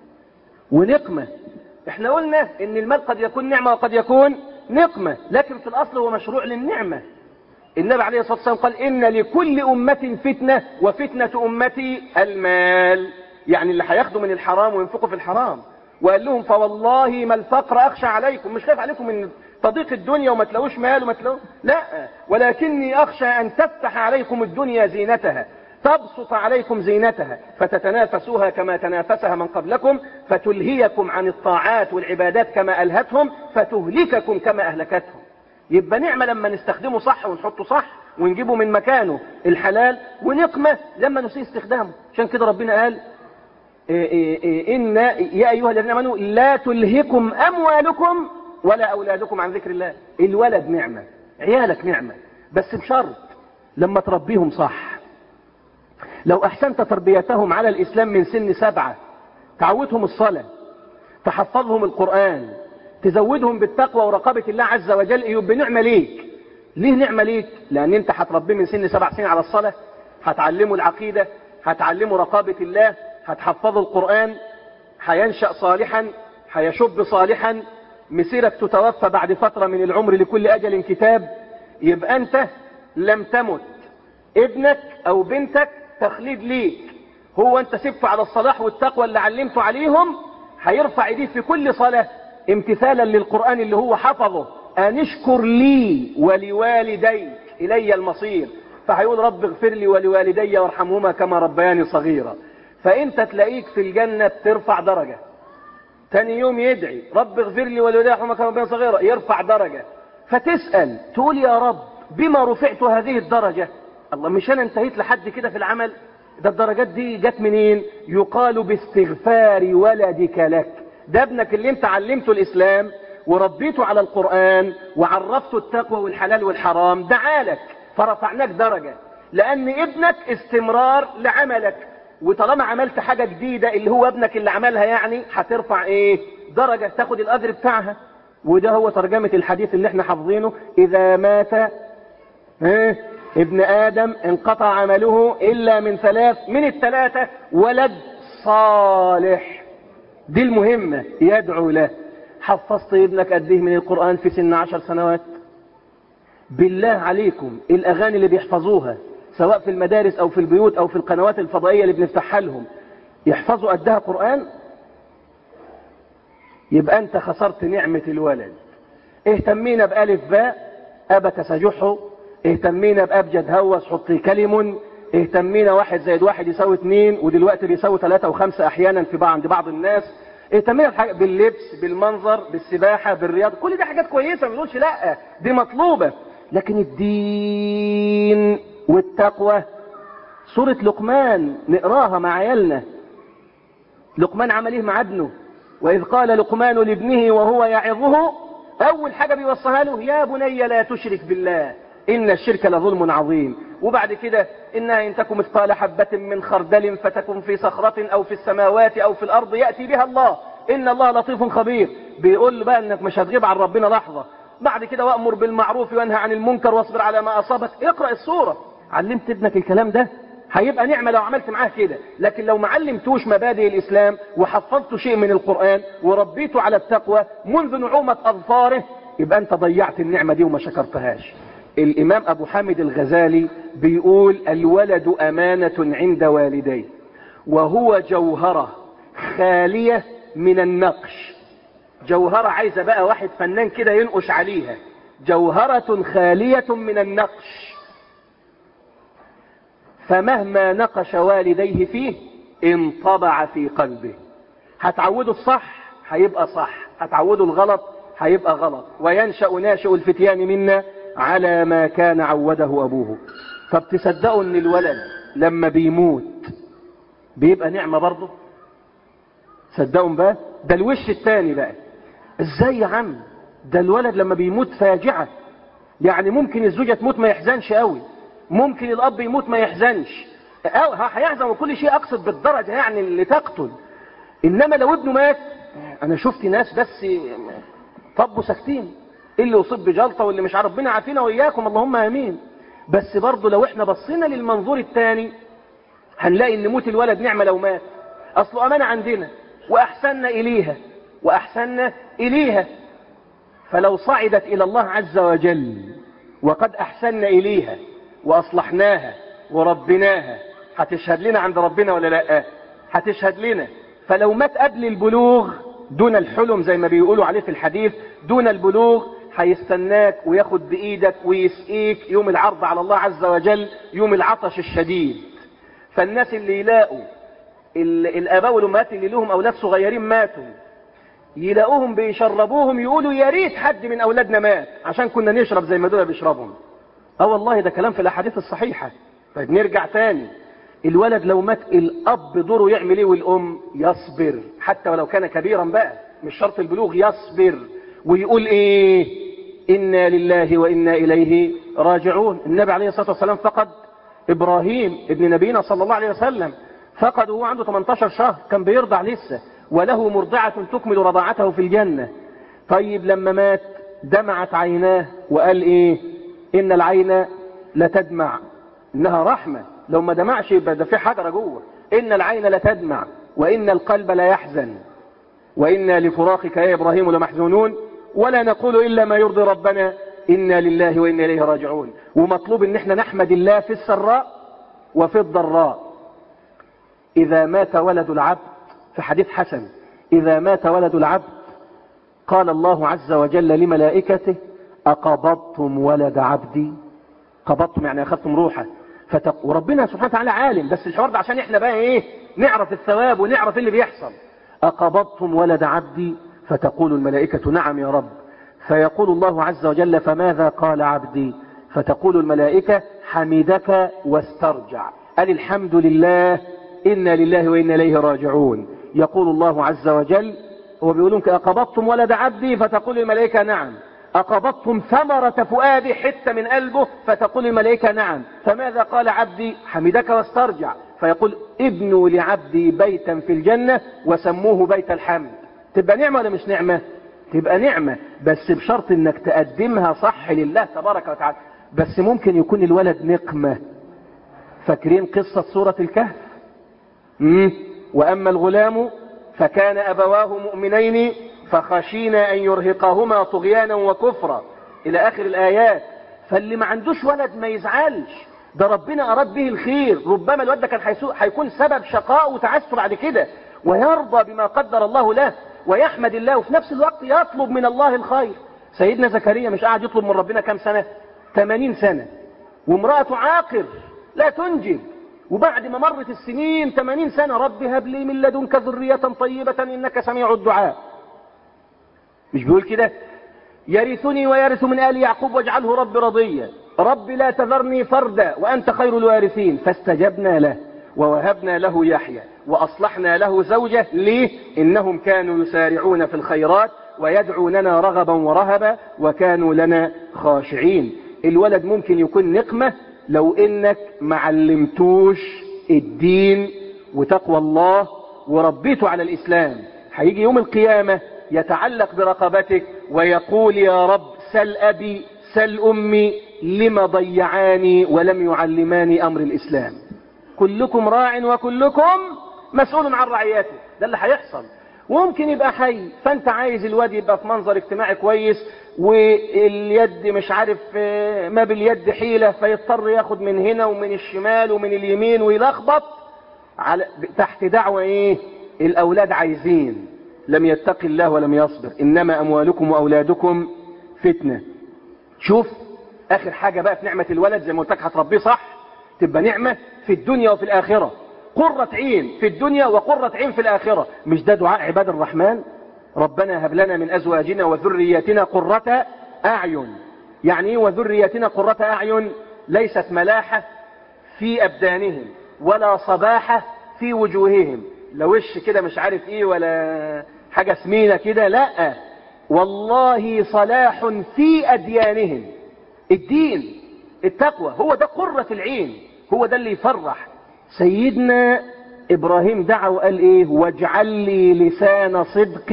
ونقمة احنا قلنا ان المال قد يكون نعمة وقد يكون نقمة لكن في الاصل هو مشروع للنعمة النبي عليه الصلاة والسلام قال ان لكل امة فتنة وفتنة امتي المال يعني اللي هياخدوا من الحرام وينفقوا في الحرام وقال لهم فوالله ما الفقر اخشى عليكم مش خايف عليكم من تضيق الدنيا وما تلاقوش مال وما تلاقوش لا ولكني اخشى ان تفتح عليكم الدنيا زينتها تبسط عليكم زينتها فتتنافسوها كما تنافسها من قبلكم فتلهيكم عن الطاعات والعبادات كما ألهتهم فتهلككم كما أهلكتهم يبقى نعمة لما نستخدمه صح ونحطه صح ونجيبه من مكانه الحلال ونقمة لما نسيء استخدامه عشان كده ربنا قال إيه إيه إيه إن يا أيها الذين آمنوا لا تلهكم أموالكم ولا أولادكم عن ذكر الله الولد نعمة عيالك نعمة بس بشرط لما تربيهم صح لو أحسنت تربيتهم على الإسلام من سن سبعة تعودهم الصلاة تحفظهم القرآن تزودهم بالتقوى ورقابة الله عز وجل يبقى نعمة ليك ليه نعمة ليك لأن أنت هتربيه من سن سبع سنين على الصلاة هتعلمه العقيدة هتعلمه رقابة الله هتحفظه القرآن هينشأ صالحا هيشب صالحا مسيرك تتوفى بعد فترة من العمر لكل أجل كتاب يبقى أنت لم تمت ابنك أو بنتك تخليد ليك هو أنت سبته على الصلاح والتقوى اللي علمته عليهم هيرفع ايديه في كل صلاة امتثالا للقرآن اللي هو حفظه أن اشكر لي ولوالديك إلي المصير فهيقول رب اغفر لي ولوالدي وارحمهما كما ربياني صغيرا فانت تلاقيك في الجنة بترفع درجة تاني يوم يدعي رب اغفر لي ولوالدي وارحمهما كما ربياني صغيرا يرفع درجة فتسأل تقول يا رب بما رفعت هذه الدرجة الله مش انا انتهيت لحد كده في العمل ده الدرجات دي جت منين يقال باستغفار ولدك لك ده ابنك اللي انت علمته الاسلام وربيته على القرآن وعرفته التقوى والحلال والحرام دعالك فرفعناك درجة لان ابنك استمرار لعملك وطالما عملت حاجة جديدة اللي هو ابنك اللي عملها يعني هترفع ايه درجة تاخد الاجر بتاعها وده هو ترجمة الحديث اللي احنا حافظينه اذا مات ها ابن ادم انقطع عمله الا من ثلاث من الثلاثة ولد صالح دي المهمة يدعو له حفظت ابنك قد ايه من القرآن في سن عشر سنوات بالله عليكم الأغاني اللي بيحفظوها سواء في المدارس أو في البيوت أو في القنوات الفضائية اللي بنفتحها لهم يحفظوا قدها قرآن يبقى أنت خسرت نعمة الولد اهتمينا بألف باء أبك سجحه اهتمينا بأبجد هوس حطي كلم اهتمينا واحد زائد واحد يساوي اثنين ودلوقتي بيساوي ثلاثة وخمسة أحيانا في بعض عند بعض الناس اهتمينا بحاجة باللبس بالمنظر بالسباحة بالرياضة كل دي حاجات كويسة ما نقولش لا دي مطلوبة لكن الدين والتقوى سورة لقمان نقراها مع عيالنا لقمان عمل ايه مع ابنه وإذ قال لقمان لابنه وهو يعظه أول حاجة بيوصيها له يا بني لا تشرك بالله إن الشرك لظلم عظيم وبعد كده إنها إن تكن مثقال حبة من خردل فتكن في صخرة أو في السماوات أو في الأرض يأتي بها الله إن الله لطيف خبير بيقول له بقى إنك مش هتغيب عن ربنا لحظة بعد كده وأمر بالمعروف وانهى عن المنكر واصبر على ما أصابك اقرأ السورة علمت ابنك الكلام ده هيبقى نعمة لو عملت معاه كده لكن لو ما علمتوش مبادئ الإسلام وحفظته شيء من القرآن وربيته على التقوى منذ نعومة أظفاره يبقى أنت ضيعت النعمة دي وما شكرتهاش الإمام أبو حامد الغزالي بيقول الولد أمانة عند والديه وهو جوهرة خالية من النقش جوهرة عايزة بقى واحد فنان كده ينقش عليها جوهرة خالية من النقش فمهما نقش والديه فيه انطبع في قلبه هتعوده الصح هيبقى صح هتعوده الغلط هيبقى غلط وينشأ ناشئ الفتيان منا على ما كان عوده أبوه طب تصدقوا ان الولد لما بيموت بيبقى نعمة برضه صدقوا بقى ده الوش الثاني بقى ازاي يا عم ده الولد لما بيموت فاجعة يعني ممكن الزوجة تموت ما يحزنش قوي ممكن الاب يموت ما يحزنش أو هيحزن وكل شيء اقصد بالدرجة يعني اللي تقتل انما لو ابنه مات انا شفت ناس بس طبوا ساكتين اللي اصيب بجلطه واللي مش عارف ربنا عافينا واياكم اللهم امين بس برضه لو احنا بصينا للمنظور الثاني هنلاقي ان موت الولد نعمه لو مات اصله امانه عندنا واحسنا اليها واحسنا اليها فلو صعدت الى الله عز وجل وقد احسنا اليها واصلحناها وربناها هتشهد لنا عند ربنا ولا لا هتشهد لنا فلو مات قبل البلوغ دون الحلم زي ما بيقولوا عليه في الحديث دون البلوغ هيستناك وياخد بإيدك ويسقيك يوم العرض على الله عز وجل يوم العطش الشديد فالناس اللي يلاقوا الآباء والأمهات اللي لهم أولاد صغيرين ماتوا يلاقوهم بيشربوهم يقولوا يا ريت حد من أولادنا مات عشان كنا نشرب زي ما دول بيشربهم اه والله ده كلام في الأحاديث الصحيحة طيب نرجع تاني الولد لو مات الأب دوره يعمل ايه والأم يصبر حتى ولو كان كبيرا بقى مش شرط البلوغ يصبر ويقول ايه إنا لله وإنا إليه راجعون النبي عليه الصلاة والسلام فقد إبراهيم ابن نبينا صلى الله عليه وسلم فقد وهو عنده 18 شهر كان بيرضع لسه وله مرضعة تكمل رضاعته في الجنة طيب لما مات دمعت عيناه وقال ايه إن العين لتدمع إنها رحمة لو ما دمعش يبقى ده في حجرة جوه إن العين لتدمع وإن القلب لا يحزن وإنا لفراقك يا إبراهيم لمحزونون ولا نقول إلا ما يرضي ربنا إنا لله وإنا إليه راجعون ومطلوب إن احنا نحمد الله في السراء وفي الضراء إذا مات ولد العبد في حديث حسن إذا مات ولد العبد قال الله عز وجل لملائكته أقبضتم ولد عبدي قبضتم يعني أخذتم روحه فتق... وربنا سبحانه وتعالى عالم بس الحوار ده عشان احنا بقى ايه نعرف الثواب ونعرف اللي بيحصل أقبضتم ولد عبدي فتقول الملائكة نعم يا رب فيقول الله عز وجل فماذا قال عبدي فتقول الملائكة حمدك واسترجع قال الحمد لله إنا لله وإنا إليه راجعون يقول الله عز وجل هو بيقولون أقبضتم ولد عبدي فتقول الملائكة نعم أقبضتم ثمرة فؤادي حتة من قلبه فتقول الملائكة نعم فماذا قال عبدي حمدك واسترجع فيقول ابنوا لعبدي بيتا في الجنة وسموه بيت الحمد تبقى نعمة ولا مش نعمة تبقى نعمة بس بشرط انك تقدمها صح لله تبارك وتعالى بس ممكن يكون الولد نقمة فاكرين قصة سورة الكهف مم. وأما الغلام فكان أبواه مؤمنين فخشينا أن يرهقهما طغيانا وكفرا إلى آخر الآيات فاللي ما عندوش ولد ما يزعلش ده ربنا أراد به الخير ربما الولد ده كان هيسو- هيكون سبب شقاء وتعسه بعد كده ويرضى بما قدر الله له ويحمد الله وفي نفس الوقت يطلب من الله الخير سيدنا زكريا مش قاعد يطلب من ربنا كام سنة 80 سنة وامرأته عاقر لا تنجب وبعد ما مرت السنين 80 سنة رب هب لي من لدنك ذرية طيبة إنك سميع الدعاء مش بيقول كده يرثني ويرث من آل يعقوب واجعله رب رضيا رب لا تذرني فردا وأنت خير الوارثين فاستجبنا له ووهبنا له يحيى وأصلحنا له زوجه ليه إنهم كانوا يسارعون في الخيرات ويدعوننا رغبا ورهبا وكانوا لنا خاشعين الولد ممكن يكون نقمة لو إنك معلمتوش الدين وتقوى الله وربيته على الإسلام هيجي يوم القيامة يتعلق برقبتك ويقول يا رب سل أبي سل أمي لم ضيعاني ولم يعلماني أمر الإسلام كلكم راع وكلكم مسؤول عن رعيته ده اللي هيحصل وممكن يبقى حي فانت عايز الواد يبقى في منظر اجتماعي كويس واليد مش عارف آه، ما باليد حيلة فيضطر ياخد من هنا ومن الشمال ومن اليمين ويلخبط على تحت دعوة ايه الاولاد عايزين لم يتق الله ولم يصبر انما اموالكم واولادكم فتنة شوف اخر حاجة بقى في نعمة الولد زي ما قلت لك هتربيه صح تبقى نعمة في الدنيا وفي الاخرة قرة عين في الدنيا وقرة عين في الاخرة مش ده دعاء عباد الرحمن ربنا هب لنا من ازواجنا وذرياتنا قرة اعين يعني ايه وذرياتنا قرة اعين ليست ملاحة في ابدانهم ولا صباحة في وجوههم لا وش كده مش عارف ايه ولا حاجة سمينة كده لا والله صلاح في اديانهم الدين التقوى هو ده قرة العين هو ده اللي يفرح سيدنا ابراهيم دعا وقال ايه واجعل لي لسان صدق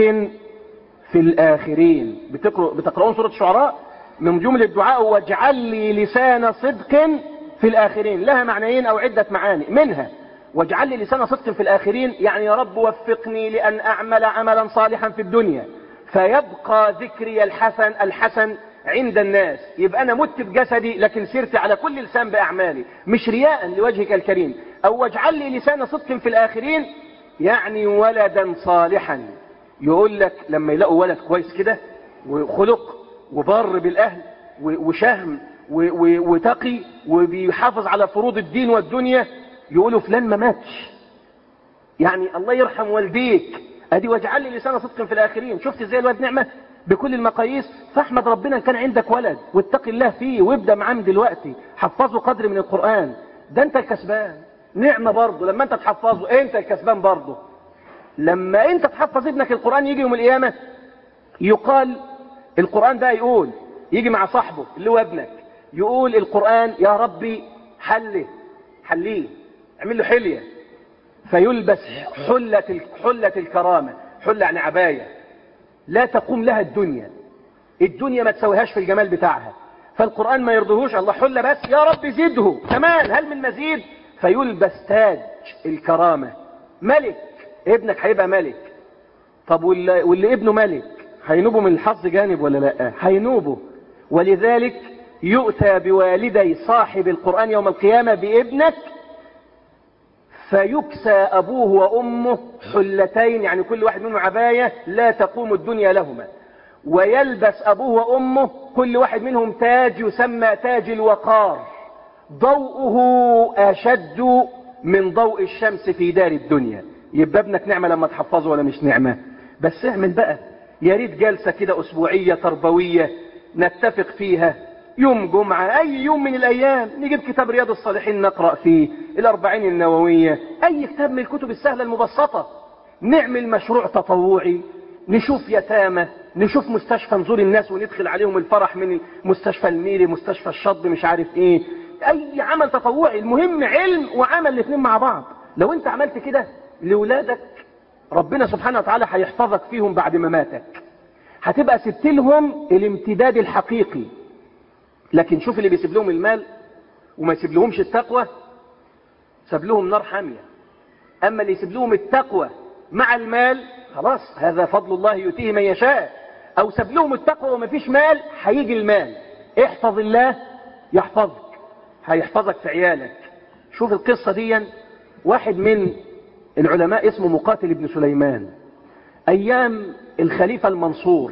في الاخرين بتقرأ بتقرؤون سورة الشعراء من جملة الدعاء واجعل لي لسان صدق في الاخرين لها معنيين او عدة معاني منها واجعل لي لسان صدق في الاخرين يعني يا رب وفقني لان اعمل عملا صالحا في الدنيا فيبقى ذكري الحسن الحسن عند الناس يبقى انا مت بجسدي لكن سرت على كل لسان باعمالي مش رياء لوجهك الكريم او واجعل لي لسان صدق في الاخرين يعني ولدا صالحا يقول لك لما يلاقوا ولد كويس كده وخلق وبر بالاهل و- وشهم و- و- وتقي وبيحافظ على فروض الدين والدنيا يقولوا فلان ما ماتش يعني الله يرحم والديك ادي واجعل لي لسان صدق في الاخرين شفت ازاي الواد نعمه بكل المقاييس فاحمد ربنا ان كان عندك ولد واتق الله فيه وابدا معاه من دلوقتي حفظه قدر من القران ده انت الكسبان نعمه برضه لما انت تحفظه انت الكسبان برضه لما انت تحفظ ابنك القران يجي يوم القيامه يقال القران ده يقول يجي مع صاحبه اللي هو ابنك يقول القران يا ربي حله حليه اعمل له حليه فيلبس حلة حلة الكرامة حلة يعني عباية لا تقوم لها الدنيا الدنيا ما تسويهاش في الجمال بتاعها فالقرآن ما يرضيهوش الله حلة بس يا رب زده كمان هل من مزيد فيلبس تاج الكرامة ملك ابنك هيبقى ملك طب واللي, واللي ابنه ملك هينوبه من الحظ جانب ولا لا هينوبه ولذلك يؤتى بوالدي صاحب القرآن يوم القيامة بابنك فيكسى أبوه وأمه حلتين يعني كل واحد منهم عباية لا تقوم الدنيا لهما ويلبس أبوه وأمه كل واحد منهم تاج يسمى تاج الوقار ضوءه أشد من ضوء الشمس في دار الدنيا يبقى ابنك نعمة لما تحفظه ولا مش نعمة بس اعمل بقى يا ريت جلسة كده أسبوعية تربوية نتفق فيها يوم جمعة أي يوم من الأيام نجيب كتاب رياض الصالحين نقرأ فيه الأربعين النووية أي كتاب من الكتب السهلة المبسطة نعمل مشروع تطوعي نشوف يتامى نشوف مستشفى نزور الناس وندخل عليهم الفرح من مستشفى الميري مستشفى الشط مش عارف ايه اي عمل تطوعي المهم علم وعمل الاثنين مع بعض لو انت عملت كده لولادك ربنا سبحانه وتعالى هيحفظك فيهم بعد مماتك هتبقى سبت لهم الامتداد الحقيقي لكن شوف اللي بيسيب لهم المال وما يسيب لهمش التقوى ساب لهم نار حامية أما اللي يسيب لهم التقوى مع المال خلاص هذا فضل الله يؤتيه من يشاء أو ساب لهم التقوى وما فيش مال هيجي المال احفظ الله يحفظك هيحفظك في عيالك شوف القصة دي واحد من العلماء اسمه مقاتل ابن سليمان أيام الخليفة المنصور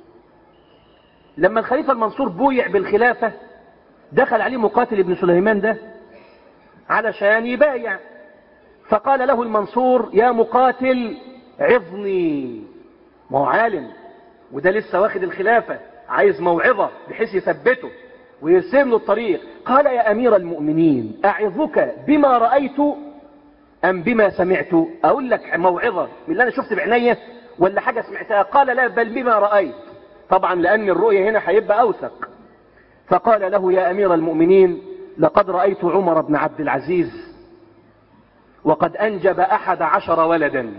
لما الخليفة المنصور بويع بالخلافة دخل عليه مقاتل ابن سليمان ده علشان يبايع فقال له المنصور يا مقاتل عظني ما هو عالم وده لسه واخد الخلافة عايز موعظة بحيث يثبته ويرسم له الطريق قال يا أمير المؤمنين أعظك بما رأيت أم بما سمعت أقول لك موعظة من اللي أنا شفت بعيني ولا حاجة سمعتها قال لا بل بما رأيت طبعا لأن الرؤية هنا هيبقى أوثق فقال له يا أمير المؤمنين لقد رأيت عمر بن عبد العزيز وقد أنجب أحد عشر ولدا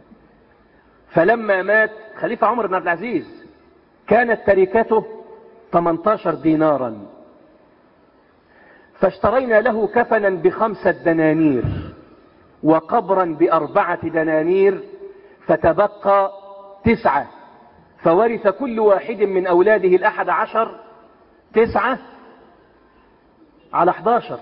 فلما مات خليفة عمر بن عبد العزيز كانت تركته 18 دينارا فاشترينا له كفنا بخمسة دنانير وقبرا بأربعة دنانير فتبقى تسعة فورث كل واحد من أولاده الأحد عشر تسعة على 11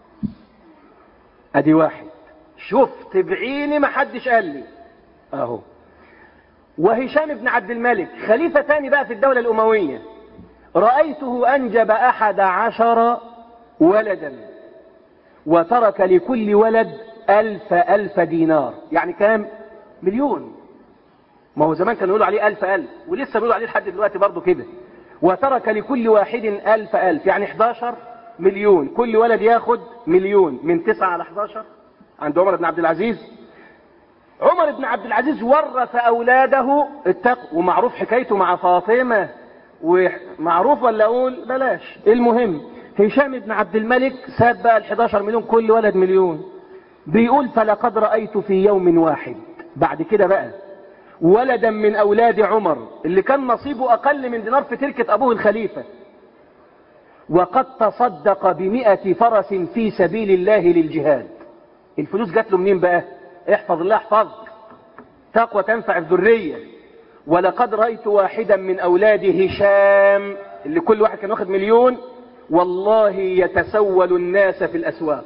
أدي واحد شفت بعيني ما حدش قال لي أهو وهشام بن عبد الملك خليفة تاني بقى في الدولة الأموية رأيته أنجب أحد عشر ولدا وترك لكل ولد ألف ألف دينار يعني كام مليون ما هو زمان كانوا يقولوا عليه ألف ألف ولسه بيقولوا عليه لحد دلوقتي برضه كده وترك لكل واحد ألف ألف يعني 11 مليون كل ولد ياخد مليون من 9 على 11 عند عمر بن عبد العزيز عمر بن عبد العزيز ورث أولاده التقوى ومعروف حكايته مع فاطمة ومعروف ولا أقول بلاش المهم هشام بن عبد الملك ساب بقى ال 11 مليون كل ولد مليون بيقول فلقد رأيت في يوم واحد بعد كده بقى ولدا من أولاد عمر اللي كان نصيبه أقل من دينار في تركة أبوه الخليفة وقد تصدق بمئة فرس في سبيل الله للجهاد الفلوس جات له منين بقى احفظ الله احفظك تقوى تنفع الذرية ولقد رأيت واحدا من أولاد هشام اللي كل واحد كان واخد مليون والله يتسول الناس في الأسواق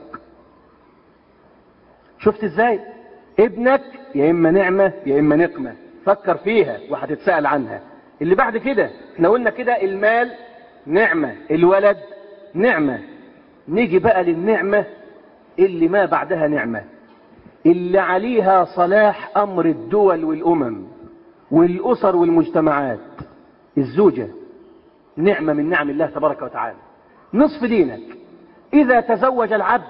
شفت ازاي ابنك يا إما نعمة يا إما نقمة فكر فيها وهتتسأل عنها اللي بعد كده احنا قلنا كده المال نعمة الولد نعمة نيجي بقى للنعمة اللي ما بعدها نعمة اللي عليها صلاح أمر الدول والأمم والأسر والمجتمعات الزوجة نعمة من نعم الله تبارك وتعالى نصف دينك إذا تزوج العبد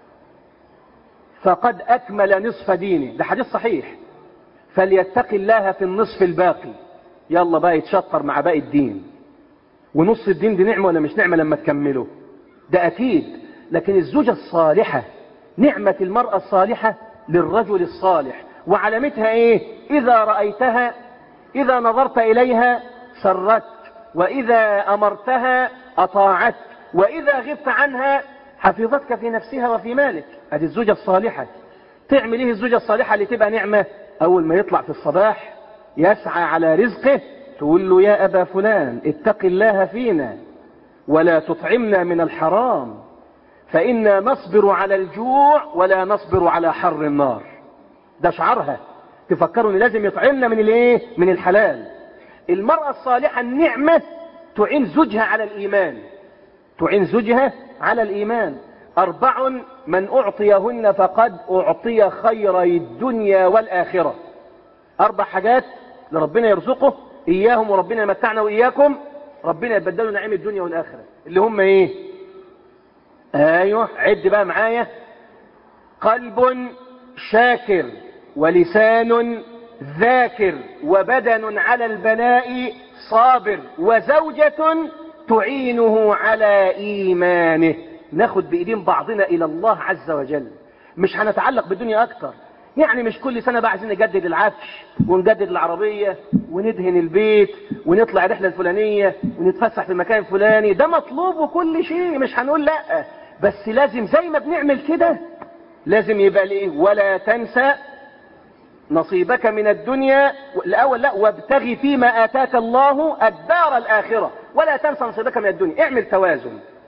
فقد أكمل نصف دينه ده حديث صحيح فليتق الله في النصف الباقي يلا بقى يتشطر مع باقي الدين ونص الدين دي نعمة ولا مش نعمة لما تكمله ده أكيد لكن الزوجة الصالحة نعمة المرأة الصالحة للرجل الصالح وعلامتها ايه اذا رأيتها اذا نظرت اليها سرت واذا امرتها اطاعت واذا غبت عنها حفظتك في نفسها وفي مالك ادي الزوجة الصالحة تعمل ايه الزوجة الصالحة اللي تبقى نعمة اول ما يطلع في الصباح يسعى على رزقه تقول له يا ابا فلان اتق الله فينا ولا تطعمنا من الحرام فإنا نصبر على الجوع ولا نصبر على حر النار ده شعارها تفكروا ان لازم يطعمنا من الايه من الحلال المرأة الصالحة النعمة تعين زوجها على الإيمان تعين زوجها على الإيمان أربع من أعطيهن فقد أعطي خيري الدنيا والآخرة أربع حاجات لربنا يرزقه إياهم وربنا يمتعنا وإياكم ربنا يبدلوا نعيم الدنيا والآخرة اللي هم إيه ايوه عد بقى معايا قلب شاكر ولسان ذاكر وبدن على البلاء صابر وزوجة تعينه على ايمانه ناخد بايدين بعضنا الى الله عز وجل مش هنتعلق بالدنيا اكتر يعني مش كل سنة بقى عايزين نجدد العفش ونجدد العربية وندهن البيت ونطلع الرحلة الفلانية ونتفسح في المكان الفلاني ده مطلوب وكل شيء مش هنقول لا بس لازم زي ما بنعمل كده لازم يبقى ليه ولا تنسى نصيبك من الدنيا الأول لا وابتغي فيما آتاك الله الدار الآخرة ولا تنسى نصيبك من الدنيا اعمل توازن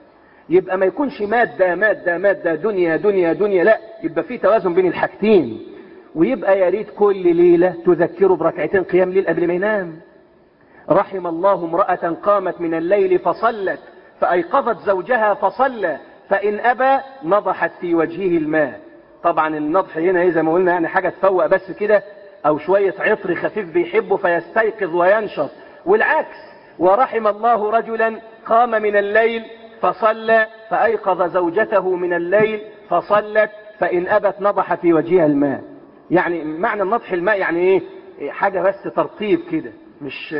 يبقى ما يكونش مادة مادة مادة دنيا دنيا دنيا لا يبقى في توازن بين الحاجتين ويبقى يا ريت كل ليلة تذكره بركعتين قيام ليل قبل ما ينام رحم الله امرأة قامت من الليل فصلت فأيقظت زوجها فصلى فإن أبى نضحت في وجهه الماء طبعا النضح هنا زي ما قلنا يعني حاجة تفوق بس كده أو شوية عطر خفيف بيحبه فيستيقظ وينشط والعكس ورحم الله رجلا قام من الليل فصلى فأيقظ زوجته من الليل فصلت فإن أبت نضح في وجهها الماء يعني معنى النضح الماء يعني ايه حاجة بس ترطيب كده مش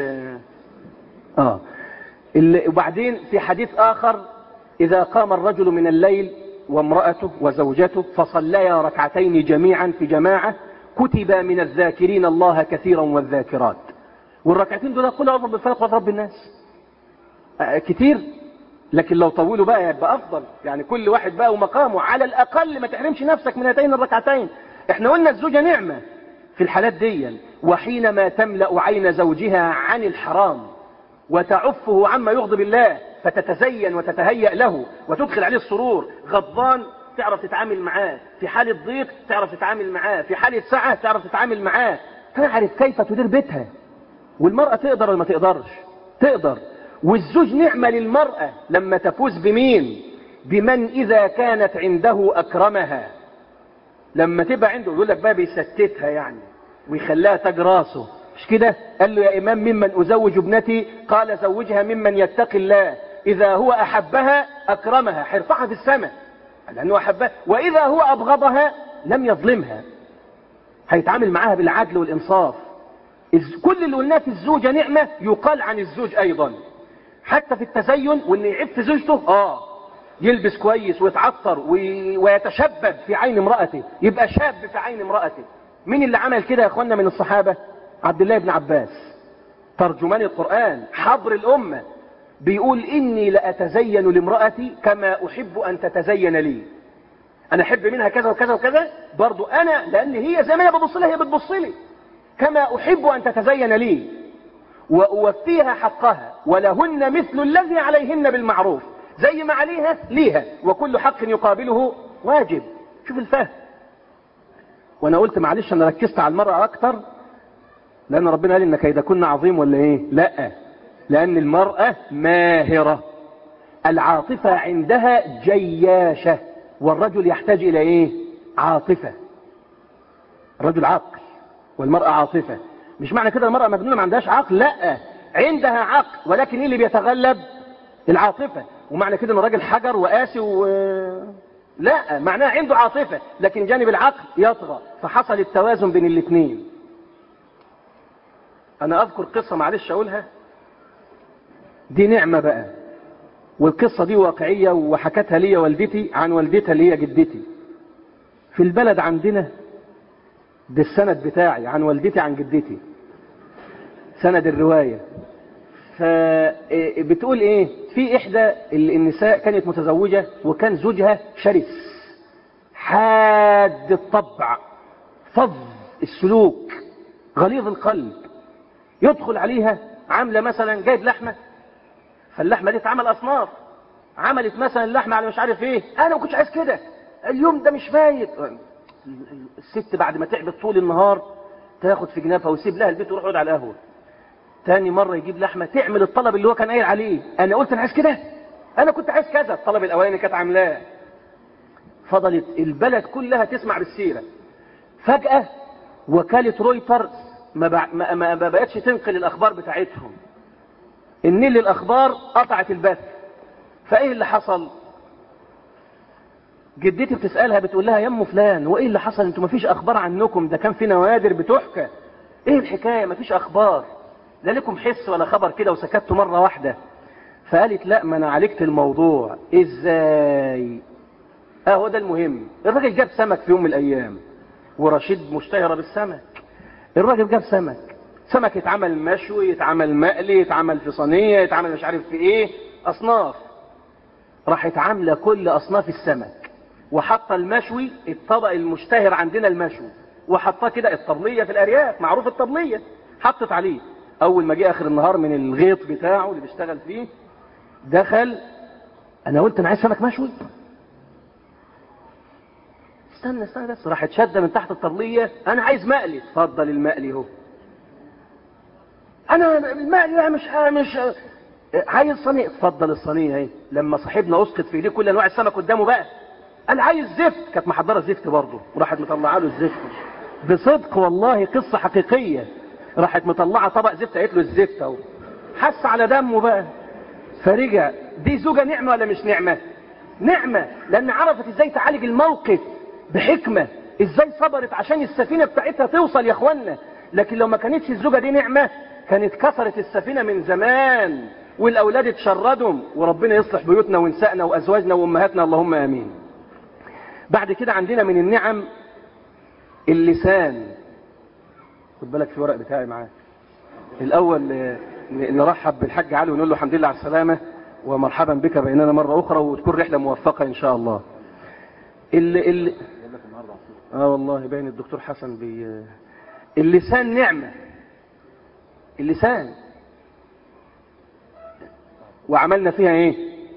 اه وبعدين في حديث آخر إذا قام الرجل من الليل وامرأته وزوجته فصليا ركعتين جميعا في جماعة كتب من الذاكرين الله كثيرا والذاكرات والركعتين دول قل أعوذ بالفلق وضرب الناس آه كتير لكن لو طولوا بقى يبقى أفضل يعني كل واحد بقى ومقامه على الأقل ما تحرمش نفسك من هاتين الركعتين احنا قلنا الزوجة نعمة في الحالات دي وحينما تملأ عين زوجها عن الحرام وتعفه عما يغضب الله فتتزين وتتهيأ له وتدخل عليه السرور غضبان تعرف تتعامل معاه في حالة ضيق تعرف تتعامل معاه في حالة سعة تعرف تتعامل معاه تعرف كيف تدير بيتها والمرأة تقدر ولا ما تقدرش تقدر والزوج نعمة للمرأة لما تفوز بمين بمن إذا كانت عنده أكرمها لما تبقى عنده يقول لك بقى بيستتها يعني ويخليها تاج راسه مش كده قال له يا إمام ممن أزوج ابنتي قال زوجها ممن يتقي الله إذا هو أحبها أكرمها حرفعها في السماء لأنه أحبها وإذا هو أبغضها لم يظلمها هيتعامل معاها بالعدل والإنصاف كل اللي قلناه في الزوجة نعمة يقال عن الزوج أيضا حتى في التزين وإن يعيب في زوجته آه يلبس كويس ويتعطر ويتشبب في عين امرأته يبقى شاب في عين امرأته مين اللي عمل كده يا اخوانا من الصحابة عبد الله بن عباس ترجمان القرآن حبر الأمة بيقول إني لأتزين لامرأتي كما أحب أن تتزين لي أنا أحب منها كذا وكذا وكذا برضو أنا لأن هي زي ما أنا ببص لها هي بتبص لي كما أحب أن تتزين لي وأوفيها حقها ولهن مثل الذي عليهن بالمعروف زي ما عليها ليها وكل حق يقابله واجب شوف الفهم وانا قلت معلش انا ركزت على المرأة اكتر لان ربنا قال ان كيدكن عظيم ولا ايه لا لان المرأة ماهرة العاطفة عندها جياشة والرجل يحتاج الى ايه عاطفة الرجل عقل والمرأة عاطفة مش معنى كده المرأة مجنونة ما عندهاش عقل لا عندها عقل ولكن ايه اللي بيتغلب العاطفة ومعنى كده ان الراجل حجر وقاسي و... لا معناه عنده عاطفة لكن جانب العقل يطغى فحصل التوازن بين الاثنين انا اذكر قصة معلش اقولها دي نعمة بقى والقصة دي واقعية وحكتها لي والدتي عن والدتها اللي هي جدتي في البلد عندنا ده السند بتاعي عن والدتي عن جدتي سند الرواية فبتقول ايه في احدى النساء كانت متزوجة وكان زوجها شرس حاد الطبع فظ السلوك غليظ القلب يدخل عليها عاملة مثلا جايب لحمة فاللحمة دي اتعمل اصناف عملت مثلا اللحمة على مش عارف ايه انا ما كنتش عايز كده اليوم ده مش فايت الست بعد ما تعبت طول النهار تاخد في جنابها ويسيب لها البيت ويروح يقعد على القهوه تاني مرة يجيب لحمة تعمل الطلب اللي هو كان قايل عليه انا قلت انا عايز كده انا كنت عايز كذا الطلب الاولاني كانت عاملاه فضلت البلد كلها تسمع بالسيرة فجأة وكالة رويترز ما, بع... ما... ما بقتش تنقل الاخبار بتاعتهم النيل الاخبار قطعت البث فايه اللي حصل جدتي بتسألها بتقول لها يا ام فلان وايه اللي حصل انتوا ما فيش اخبار عنكم ده كان في نوادر بتحكى ايه الحكاية ما فيش اخبار لا لكم حس ولا خبر كده وسكتوا مرة واحدة فقالت لا ما انا عالجت الموضوع ازاي اه هو ده المهم الراجل جاب سمك في يوم من الايام ورشيد مشتهرة بالسمك الراجل جاب سمك سمك يتعمل مشوي يتعمل مقلي يتعمل في صينية يتعمل مش عارف في ايه اصناف راحت عاملة كل اصناف السمك وحط المشوي الطبق المشتهر عندنا المشوي وحطاه كده الطبلية في الارياف معروف الطبلية حطت عليه اول ما جه اخر النهار من الغيط بتاعه اللي بيشتغل فيه دخل انا قلت انا عايز سمك مشوي استنى استنى بس راحت شاده من تحت الطرليه انا عايز مقلي اتفضل المقلي اهو انا المقلي لا مش مش عايز صينيه اتفضل الصينيه اهي لما صاحبنا اسقط في ايديه كل انواع السمك قدامه بقى قال عايز زفت كانت محضره زفت برضه وراحت مطلعه له الزفت بصدق والله قصه حقيقيه راحت مطلعه طبق زفت قالت له الزفت اهو حس على دمه بقى فرجع دي زوجة نعمة ولا مش نعمة نعمة لأن عرفت ازاي تعالج الموقف بحكمة ازاي صبرت عشان السفينة بتاعتها توصل يا اخوانا لكن لو ما كانتش الزوجة دي نعمة كانت كسرت السفينة من زمان والأولاد اتشردهم وربنا يصلح بيوتنا ونسائنا وأزواجنا وأمهاتنا اللهم آمين بعد كده عندنا من النعم اللسان خد بالك في ورق بتاعي معاك الأول نرحب بالحاج علي ونقول له الحمد لله على السلامة ومرحبا بك بيننا مرة أخرى وتكون رحلة موفقة إن شاء الله اللي اللي اه والله باين الدكتور حسن بي اللسان نعمة اللسان وعملنا فيها ايه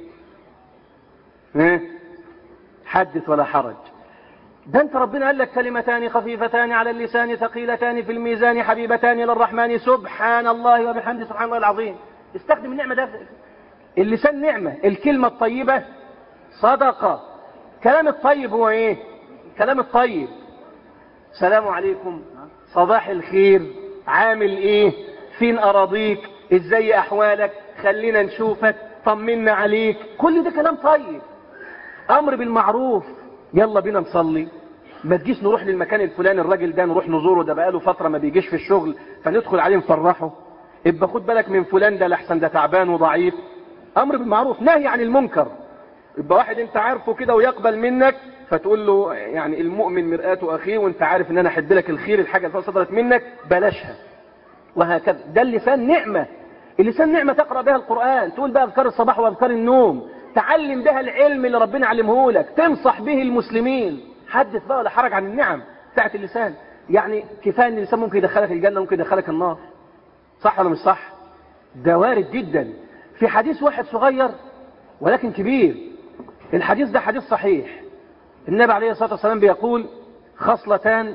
ها حدث ولا حرج ده انت ربنا قال لك كلمتان خفيفتان على اللسان ثقيلتان في الميزان حبيبتان الى الرحمن سبحان الله وبحمده سبحان الله العظيم استخدم النعمة ده اللسان نعمة الكلمة الطيبة صدقة كلام الطيب هو ايه كلام الطيب سلام عليكم صباح الخير عامل ايه فين اراضيك ازاي احوالك خلينا نشوفك طمنا عليك كل ده كلام طيب امر بالمعروف يلا بينا نصلي ما تجيش نروح للمكان الفلاني الراجل ده نروح نزوره ده بقاله فترة ما بيجيش في الشغل فندخل عليه نفرحه ابقى خد بالك من فلان ده لحسن ده تعبان وضعيف امر بالمعروف نهي عن المنكر يبقى واحد انت عارفه كده ويقبل منك فتقول له يعني المؤمن مرآة اخيه وانت عارف ان انا احب لك الخير الحاجة اللي صدرت منك بلاشها وهكذا ده اللسان نعمة اللسان نعمة تقرأ بها القرآن تقول بها اذكار الصباح واذكار النوم تعلم بها العلم اللي ربنا علمه لك تنصح به المسلمين حدث بقى ولا حرج عن النعم بتاعت اللسان يعني كفايه ان اللسان ممكن يدخلك الجنه ممكن يدخلك النار صح ولا مش صح ده وارد جدا في حديث واحد صغير ولكن كبير الحديث ده حديث صحيح النبي عليه الصلاه والسلام بيقول خصلتان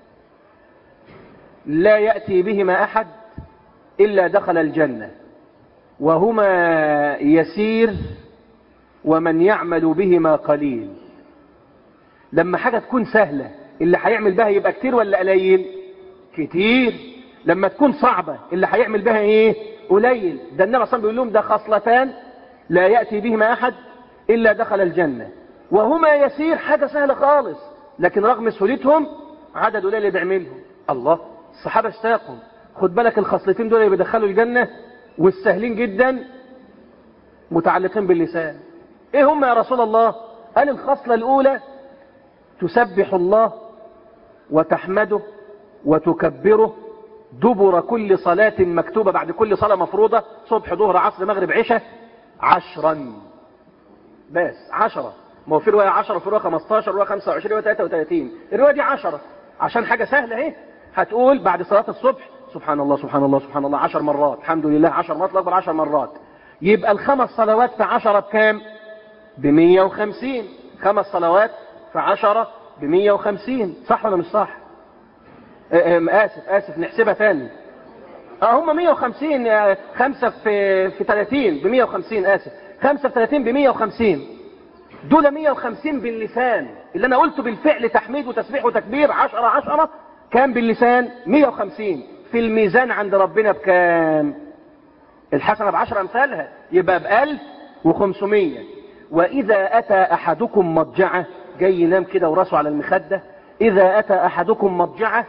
لا ياتي بهما احد الا دخل الجنه وهما يسير ومن يعمل بهما قليل لما حاجة تكون سهلة اللي هيعمل بها يبقى كتير ولا قليل كتير لما تكون صعبة اللي هيعمل بها ايه قليل ده النبي صلى الله عليه وسلم بيقول لهم ده خصلتان لا يأتي بهما أحد إلا دخل الجنة وهما يسير حاجة سهلة خالص لكن رغم سهولتهم عدد قليل اللي بيعملهم الله الصحابة اشتاقوا خد بالك الخصلتين دول اللي بيدخلوا الجنة والسهلين جدا متعلقين باللسان ايه هم يا رسول الله قال الخصلة الاولى تسبح الله وتحمده وتكبره دبر كل صلاة مكتوبة بعد كل صلاة مفروضة صبح ظهر عصر مغرب عشاء عشرا بس عشرة ما هو في رواية عشرة في رواية 15 رواية 25 رواية 33 الرواية دي عشرة عشان حاجة سهلة اهي هتقول بعد صلاة الصبح سبحان الله سبحان الله سبحان الله عشر مرات الحمد لله عشر مرات الله أكبر عشر مرات يبقى الخمس صلوات في عشرة بكام بمية وخمسين خمس صلوات في عشرة بمية وخمسين صح ولا مش صح آسف آسف نحسبها تاني اه هم 150 خمسة في في 30 ب 150 آسف خمسة في 30 ب 150 دول 150 باللسان اللي أنا قلته بالفعل تحميد وتسبيح وتكبير 10 10 كام باللسان 150 في الميزان عند ربنا بكام الحسنة بعشر أمثالها يبقى بألف وخمسمية وإذا أتى أحدكم مضجعة جاي ينام كده وراسه على المخدة إذا أتى أحدكم مضجعة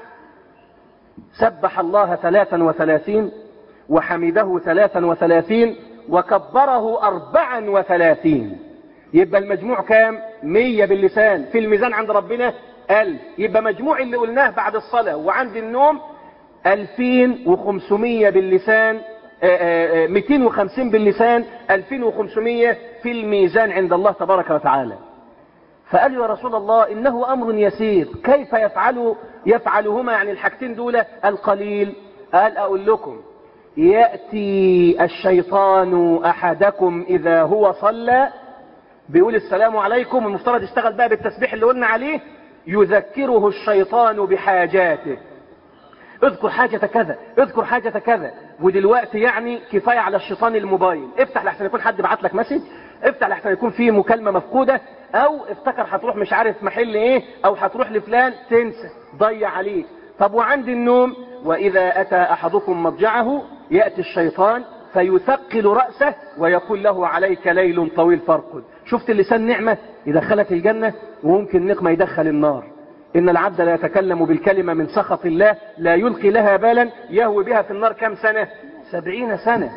سبح الله ثلاثا وثلاثين وحمده ثلاثا وثلاثين وكبره أربعا وثلاثين يبقى المجموع كام مية باللسان في الميزان عند ربنا ألف يبقى مجموع اللي قلناه بعد الصلاة وعند النوم ألفين وخمسمية باللسان ميتين وخمسين باللسان ألفين وخمسمية في الميزان عند الله تبارك وتعالى فقال يا رسول الله إنه أمر يسير كيف يفعل يفعلهما يعني الحاجتين دول القليل قال أقول لكم يأتي الشيطان أحدكم إذا هو صلى بيقول السلام عليكم المفترض يشتغل بقى بالتسبيح اللي قلنا عليه يذكره الشيطان بحاجاته اذكر حاجة كذا اذكر حاجة كذا ودلوقتي يعني كفاية على الشيطان الموبايل افتح لحسن يكون حد بعت لك مسج افتح لحسن يكون فيه مكالمة مفقودة او افتكر هتروح مش عارف محل ايه او هتروح لفلان تنسى ضيع عليك طب وعند النوم واذا اتى احدكم مضجعه يأتي الشيطان فيثقل رأسه ويقول له عليك ليل طويل فارقد شفت اللسان نعمة يدخلك الجنة وممكن نقمة يدخل النار إن العبد لا يتكلم بالكلمة من سخط الله لا يلقي لها بالا يهوي بها في النار كم سنة سبعين سنة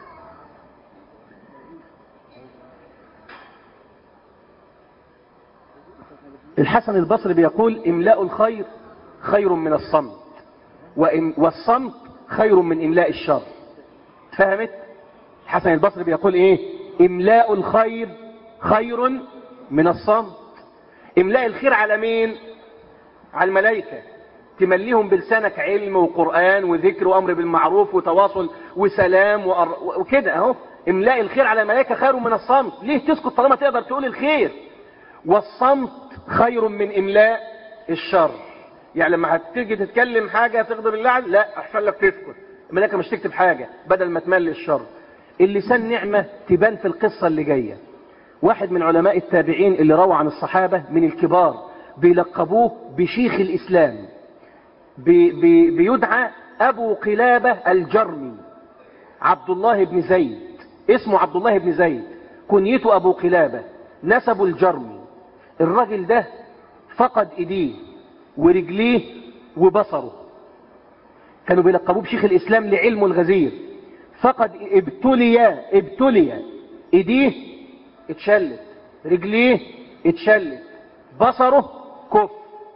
الحسن البصري بيقول إملاء الخير خير من الصمت والصمت خير من إملاء الشر فهمت الحسن البصري بيقول إيه إملاء الخير خير من الصمت إملاء الخير على مين على الملائكة تمليهم بلسانك علم وقرآن وذكر وأمر بالمعروف وتواصل وسلام وأر... وكده أهو إملاء الخير على الملائكة خير من الصمت ليه تسكت طالما تقدر تقول الخير والصمت خير من إملاء الشر يعني لما هتيجي تتكلم حاجة تغضب الله لا أحسن لك تسكت الملائكة مش تكتب حاجة بدل ما تملي الشر اللسان نعمة تبان في القصة اللي جاية واحد من علماء التابعين اللي روى عن الصحابة من الكبار بيلقبوه بشيخ الإسلام بي بي بيدعى أبو قلابة الجرمي عبد الله بن زيد اسمه عبد الله بن زيد كنيته أبو قلابة نسبه الجرمي الراجل ده فقد إيديه ورجليه وبصره كانوا بيلقبوه بشيخ الإسلام لعلمه الغزير فقد ابتلي ابتلي ايديه اتشلت رجليه اتشلت بصره كف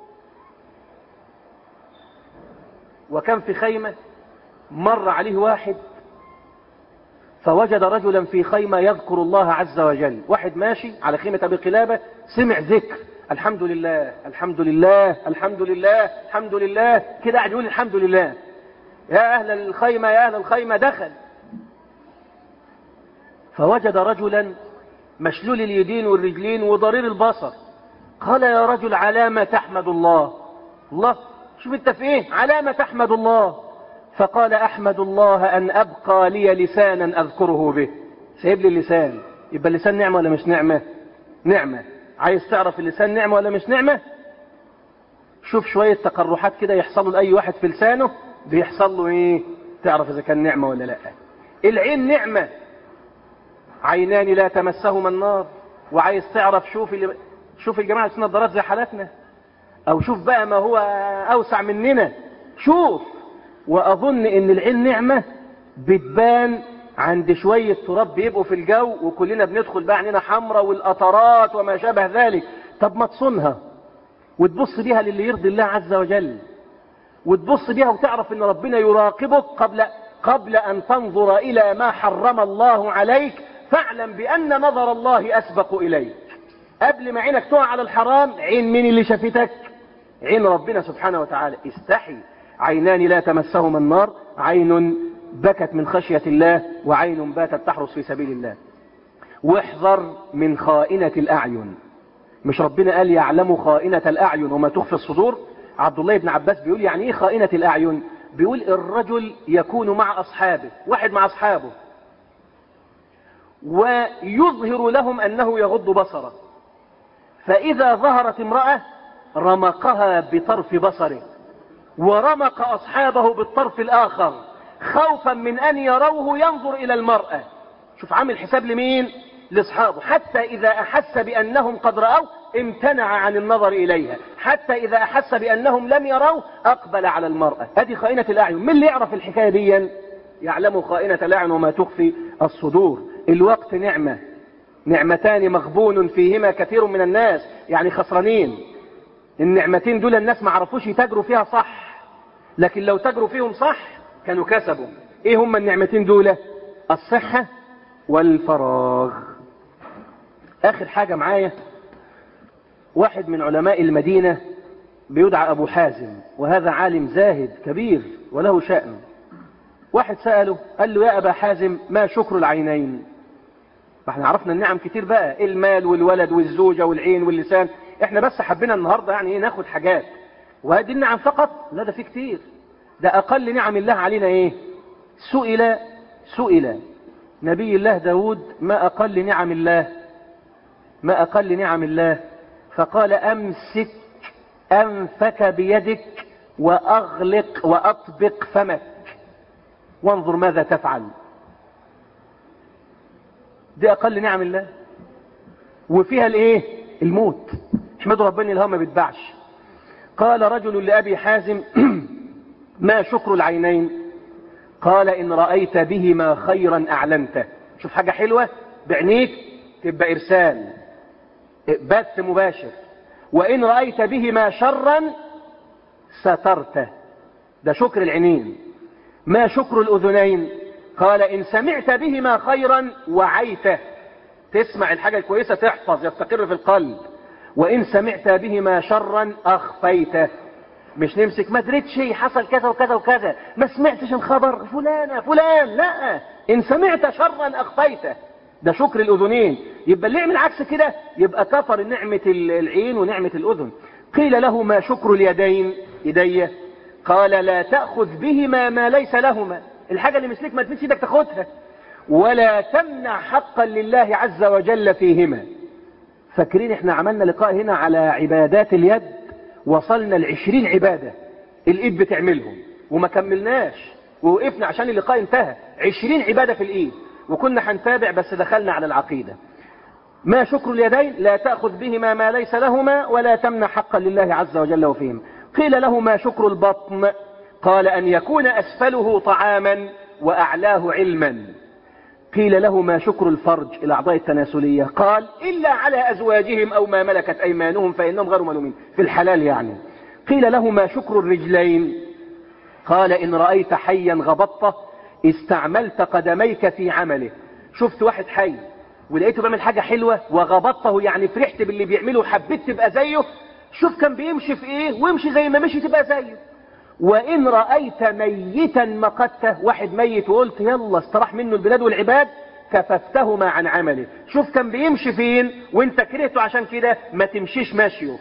وكان في خيمة مر عليه واحد فوجد رجلا في خيمة يذكر الله عز وجل واحد ماشي على خيمة أبي قلابة سمع ذكر الحمد لله الحمد لله الحمد لله الحمد لله كده قاعد يقول الحمد لله يا أهل الخيمة يا أهل الخيمة دخل فوجد رجلا مشلول اليدين والرجلين وضرير البصر قال يا رجل علامة تحمد الله الله شوف انت في ايه علامة تحمد الله فقال احمد الله ان ابقى لي لسانا اذكره به سيب لي اللسان يبقى اللسان نعمة ولا مش نعمة نعمة عايز تعرف اللسان نعمة ولا مش نعمة شوف شوية تقرحات كده يحصلوا لأي واحد في لسانه بيحصل له ايه تعرف اذا كان نعمة ولا لا العين نعمة عينان لا تمسهما النار وعايز تعرف شوف اللي شوف الجماعة اللي نظارات زي حالتنا او شوف بقى ما هو اوسع مننا شوف واظن ان العين نعمة بتبان عند شوية تراب بيبقوا في الجو وكلنا بندخل بقى عينينا حمراء والقطرات وما شابه ذلك طب ما تصونها وتبص بيها للي يرضي الله عز وجل وتبص بيها وتعرف ان ربنا يراقبك قبل قبل ان تنظر الى ما حرم الله عليك فاعلم بان نظر الله اسبق اليك قبل ما عينك تقع على الحرام عين مين اللي شافتك عين ربنا سبحانه وتعالى استحي عينان لا تمسهما النار عين بكت من خشية الله وعين باتت تحرس في سبيل الله واحذر من خائنة الأعين مش ربنا قال يعلم خائنة الأعين وما تخفي الصدور عبد الله بن عباس بيقول يعني ايه خائنة الأعين بيقول الرجل يكون مع أصحابه واحد مع أصحابه ويظهر لهم أنه يغض بصره فإذا ظهرت امرأة رمقها بطرف بصره ورمق أصحابه بالطرف الآخر خوفا من أن يروه ينظر إلى المرأة شوف عامل حساب لمين لأصحابه حتى إذا أحس بأنهم قد رأوا امتنع عن النظر إليها حتى إذا أحس بأنهم لم يروا أقبل على المرأة هذه خائنة الأعين من اللي يعرف الحكاية دي يعلم خائنة الأعين وما تخفي الصدور الوقت نعمة نعمتان مغبون فيهما كثير من الناس يعني خسرانين النعمتين دول الناس ما عرفوش يتاجروا فيها صح لكن لو تاجروا فيهم صح كانوا كسبوا ايه هما النعمتين دول الصحة والفراغ اخر حاجة معايا واحد من علماء المدينة بيدعى ابو حازم وهذا عالم زاهد كبير وله شأن واحد سأله قال له يا ابا حازم ما شكر العينين فاحنا عرفنا النعم كتير بقى المال والولد والزوجة والعين واللسان احنا بس حبينا النهاردة يعني ايه ناخد حاجات وهذه النعم فقط لا ده في كتير ده اقل نعم الله علينا ايه سئل سئل نبي الله داود ما اقل نعم الله ما اقل نعم الله فقال امسك انفك بيدك واغلق واطبق فمك وانظر ماذا تفعل دي اقل نعم الله وفيها الايه الموت احمدوا ربنا الهوى ما بيتباعش قال رجل لابي حازم ما شكر العينين قال ان رايت بهما خيرا اعلنته شوف حاجه حلوه بعينيك تبقى ارسال بث مباشر وان رايت بهما شرا سترته ده شكر العينين ما شكر الاذنين قال ان سمعت بهما خيرا وعيته تسمع الحاجه الكويسه تحفظ يستقر في القلب وان سمعت بهما شرا اخفيته مش نمسك ما دريتش حصل كذا وكذا وكذا ما سمعتش الخبر فلانة فلان لا ان سمعت شرا اخفيته ده شكر الاذنين يبقى اللي يعمل عكس كده يبقى كفر نعمة العين ونعمة الاذن قيل له ما شكر اليدين ايديه قال لا تأخذ بهما ما ليس لهما الحاجة اللي مثلك ما تمسك ايدك تاخدها ولا تمنع حقا لله عز وجل فيهما فاكرين احنا عملنا لقاء هنا على عبادات اليد وصلنا لعشرين عبادة الايد بتعملهم وما كملناش ووقفنا عشان اللقاء انتهى عشرين عبادة في الايد وكنا هنتابع بس دخلنا على العقيدة ما شكر اليدين لا تأخذ بهما ما ليس لهما ولا تمنع حقا لله عز وجل وفيهم قيل له ما شكر البطن قال أن يكون أسفله طعاما وأعلاه علما قيل له ما شكر الفرج الأعضاء التناسلية قال إلا على أزواجهم أو ما ملكت أيمانهم فإنهم غير ملومين في الحلال يعني قيل له ما شكر الرجلين قال إن رأيت حيا غبطته استعملت قدميك في عمله شفت واحد حي ولقيته بيعمل حاجة حلوة وغبطته يعني فرحت باللي بيعمله وحبيت تبقى زيه شوف كان بيمشي في ايه وامشي زي ما مشي تبقى زيه وإن رأيت ميتا مقته واحد ميت وقلت يلا استراح منه البلاد والعباد كففتهما عن عمله شوف كان بيمشي فين وانت كرهته عشان كده ما تمشيش ماشيه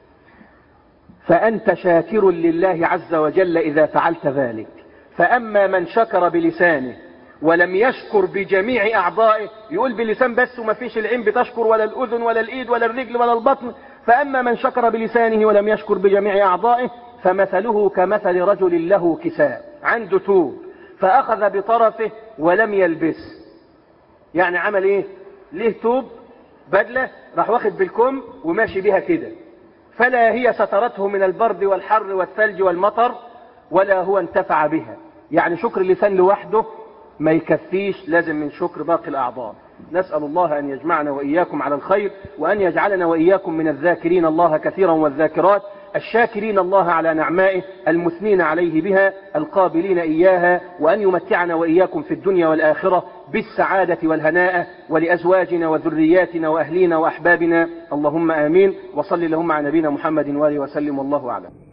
فأنت شاكر لله عز وجل إذا فعلت ذلك فأما من شكر بلسانه ولم يشكر بجميع أعضائه يقول باللسان بس وما فيش العين بتشكر ولا الأذن ولا الإيد ولا الرجل ولا البطن فأما من شكر بلسانه ولم يشكر بجميع أعضائه فمثله كمثل رجل له كساء عنده توب فأخذ بطرفه ولم يلبس يعني عمل ايه ليه توب بدلة راح واخد بالكم وماشي بيها كده فلا هي سترته من البرد والحر والثلج والمطر ولا هو انتفع بها يعني شكر اللسان لوحده ما يكفيش لازم من شكر باقي الأعضاء نسأل الله أن يجمعنا وإياكم على الخير وأن يجعلنا وإياكم من الذاكرين الله كثيرا والذاكرات الشاكرين الله على نعمائه المثنين عليه بها القابلين إياها وأن يمتعنا وإياكم في الدنيا والآخرة بالسعادة والهناء ولأزواجنا وذرياتنا وأهلينا وأحبابنا اللهم آمين وصل اللهم على نبينا محمد وآله وسلم والله أعلم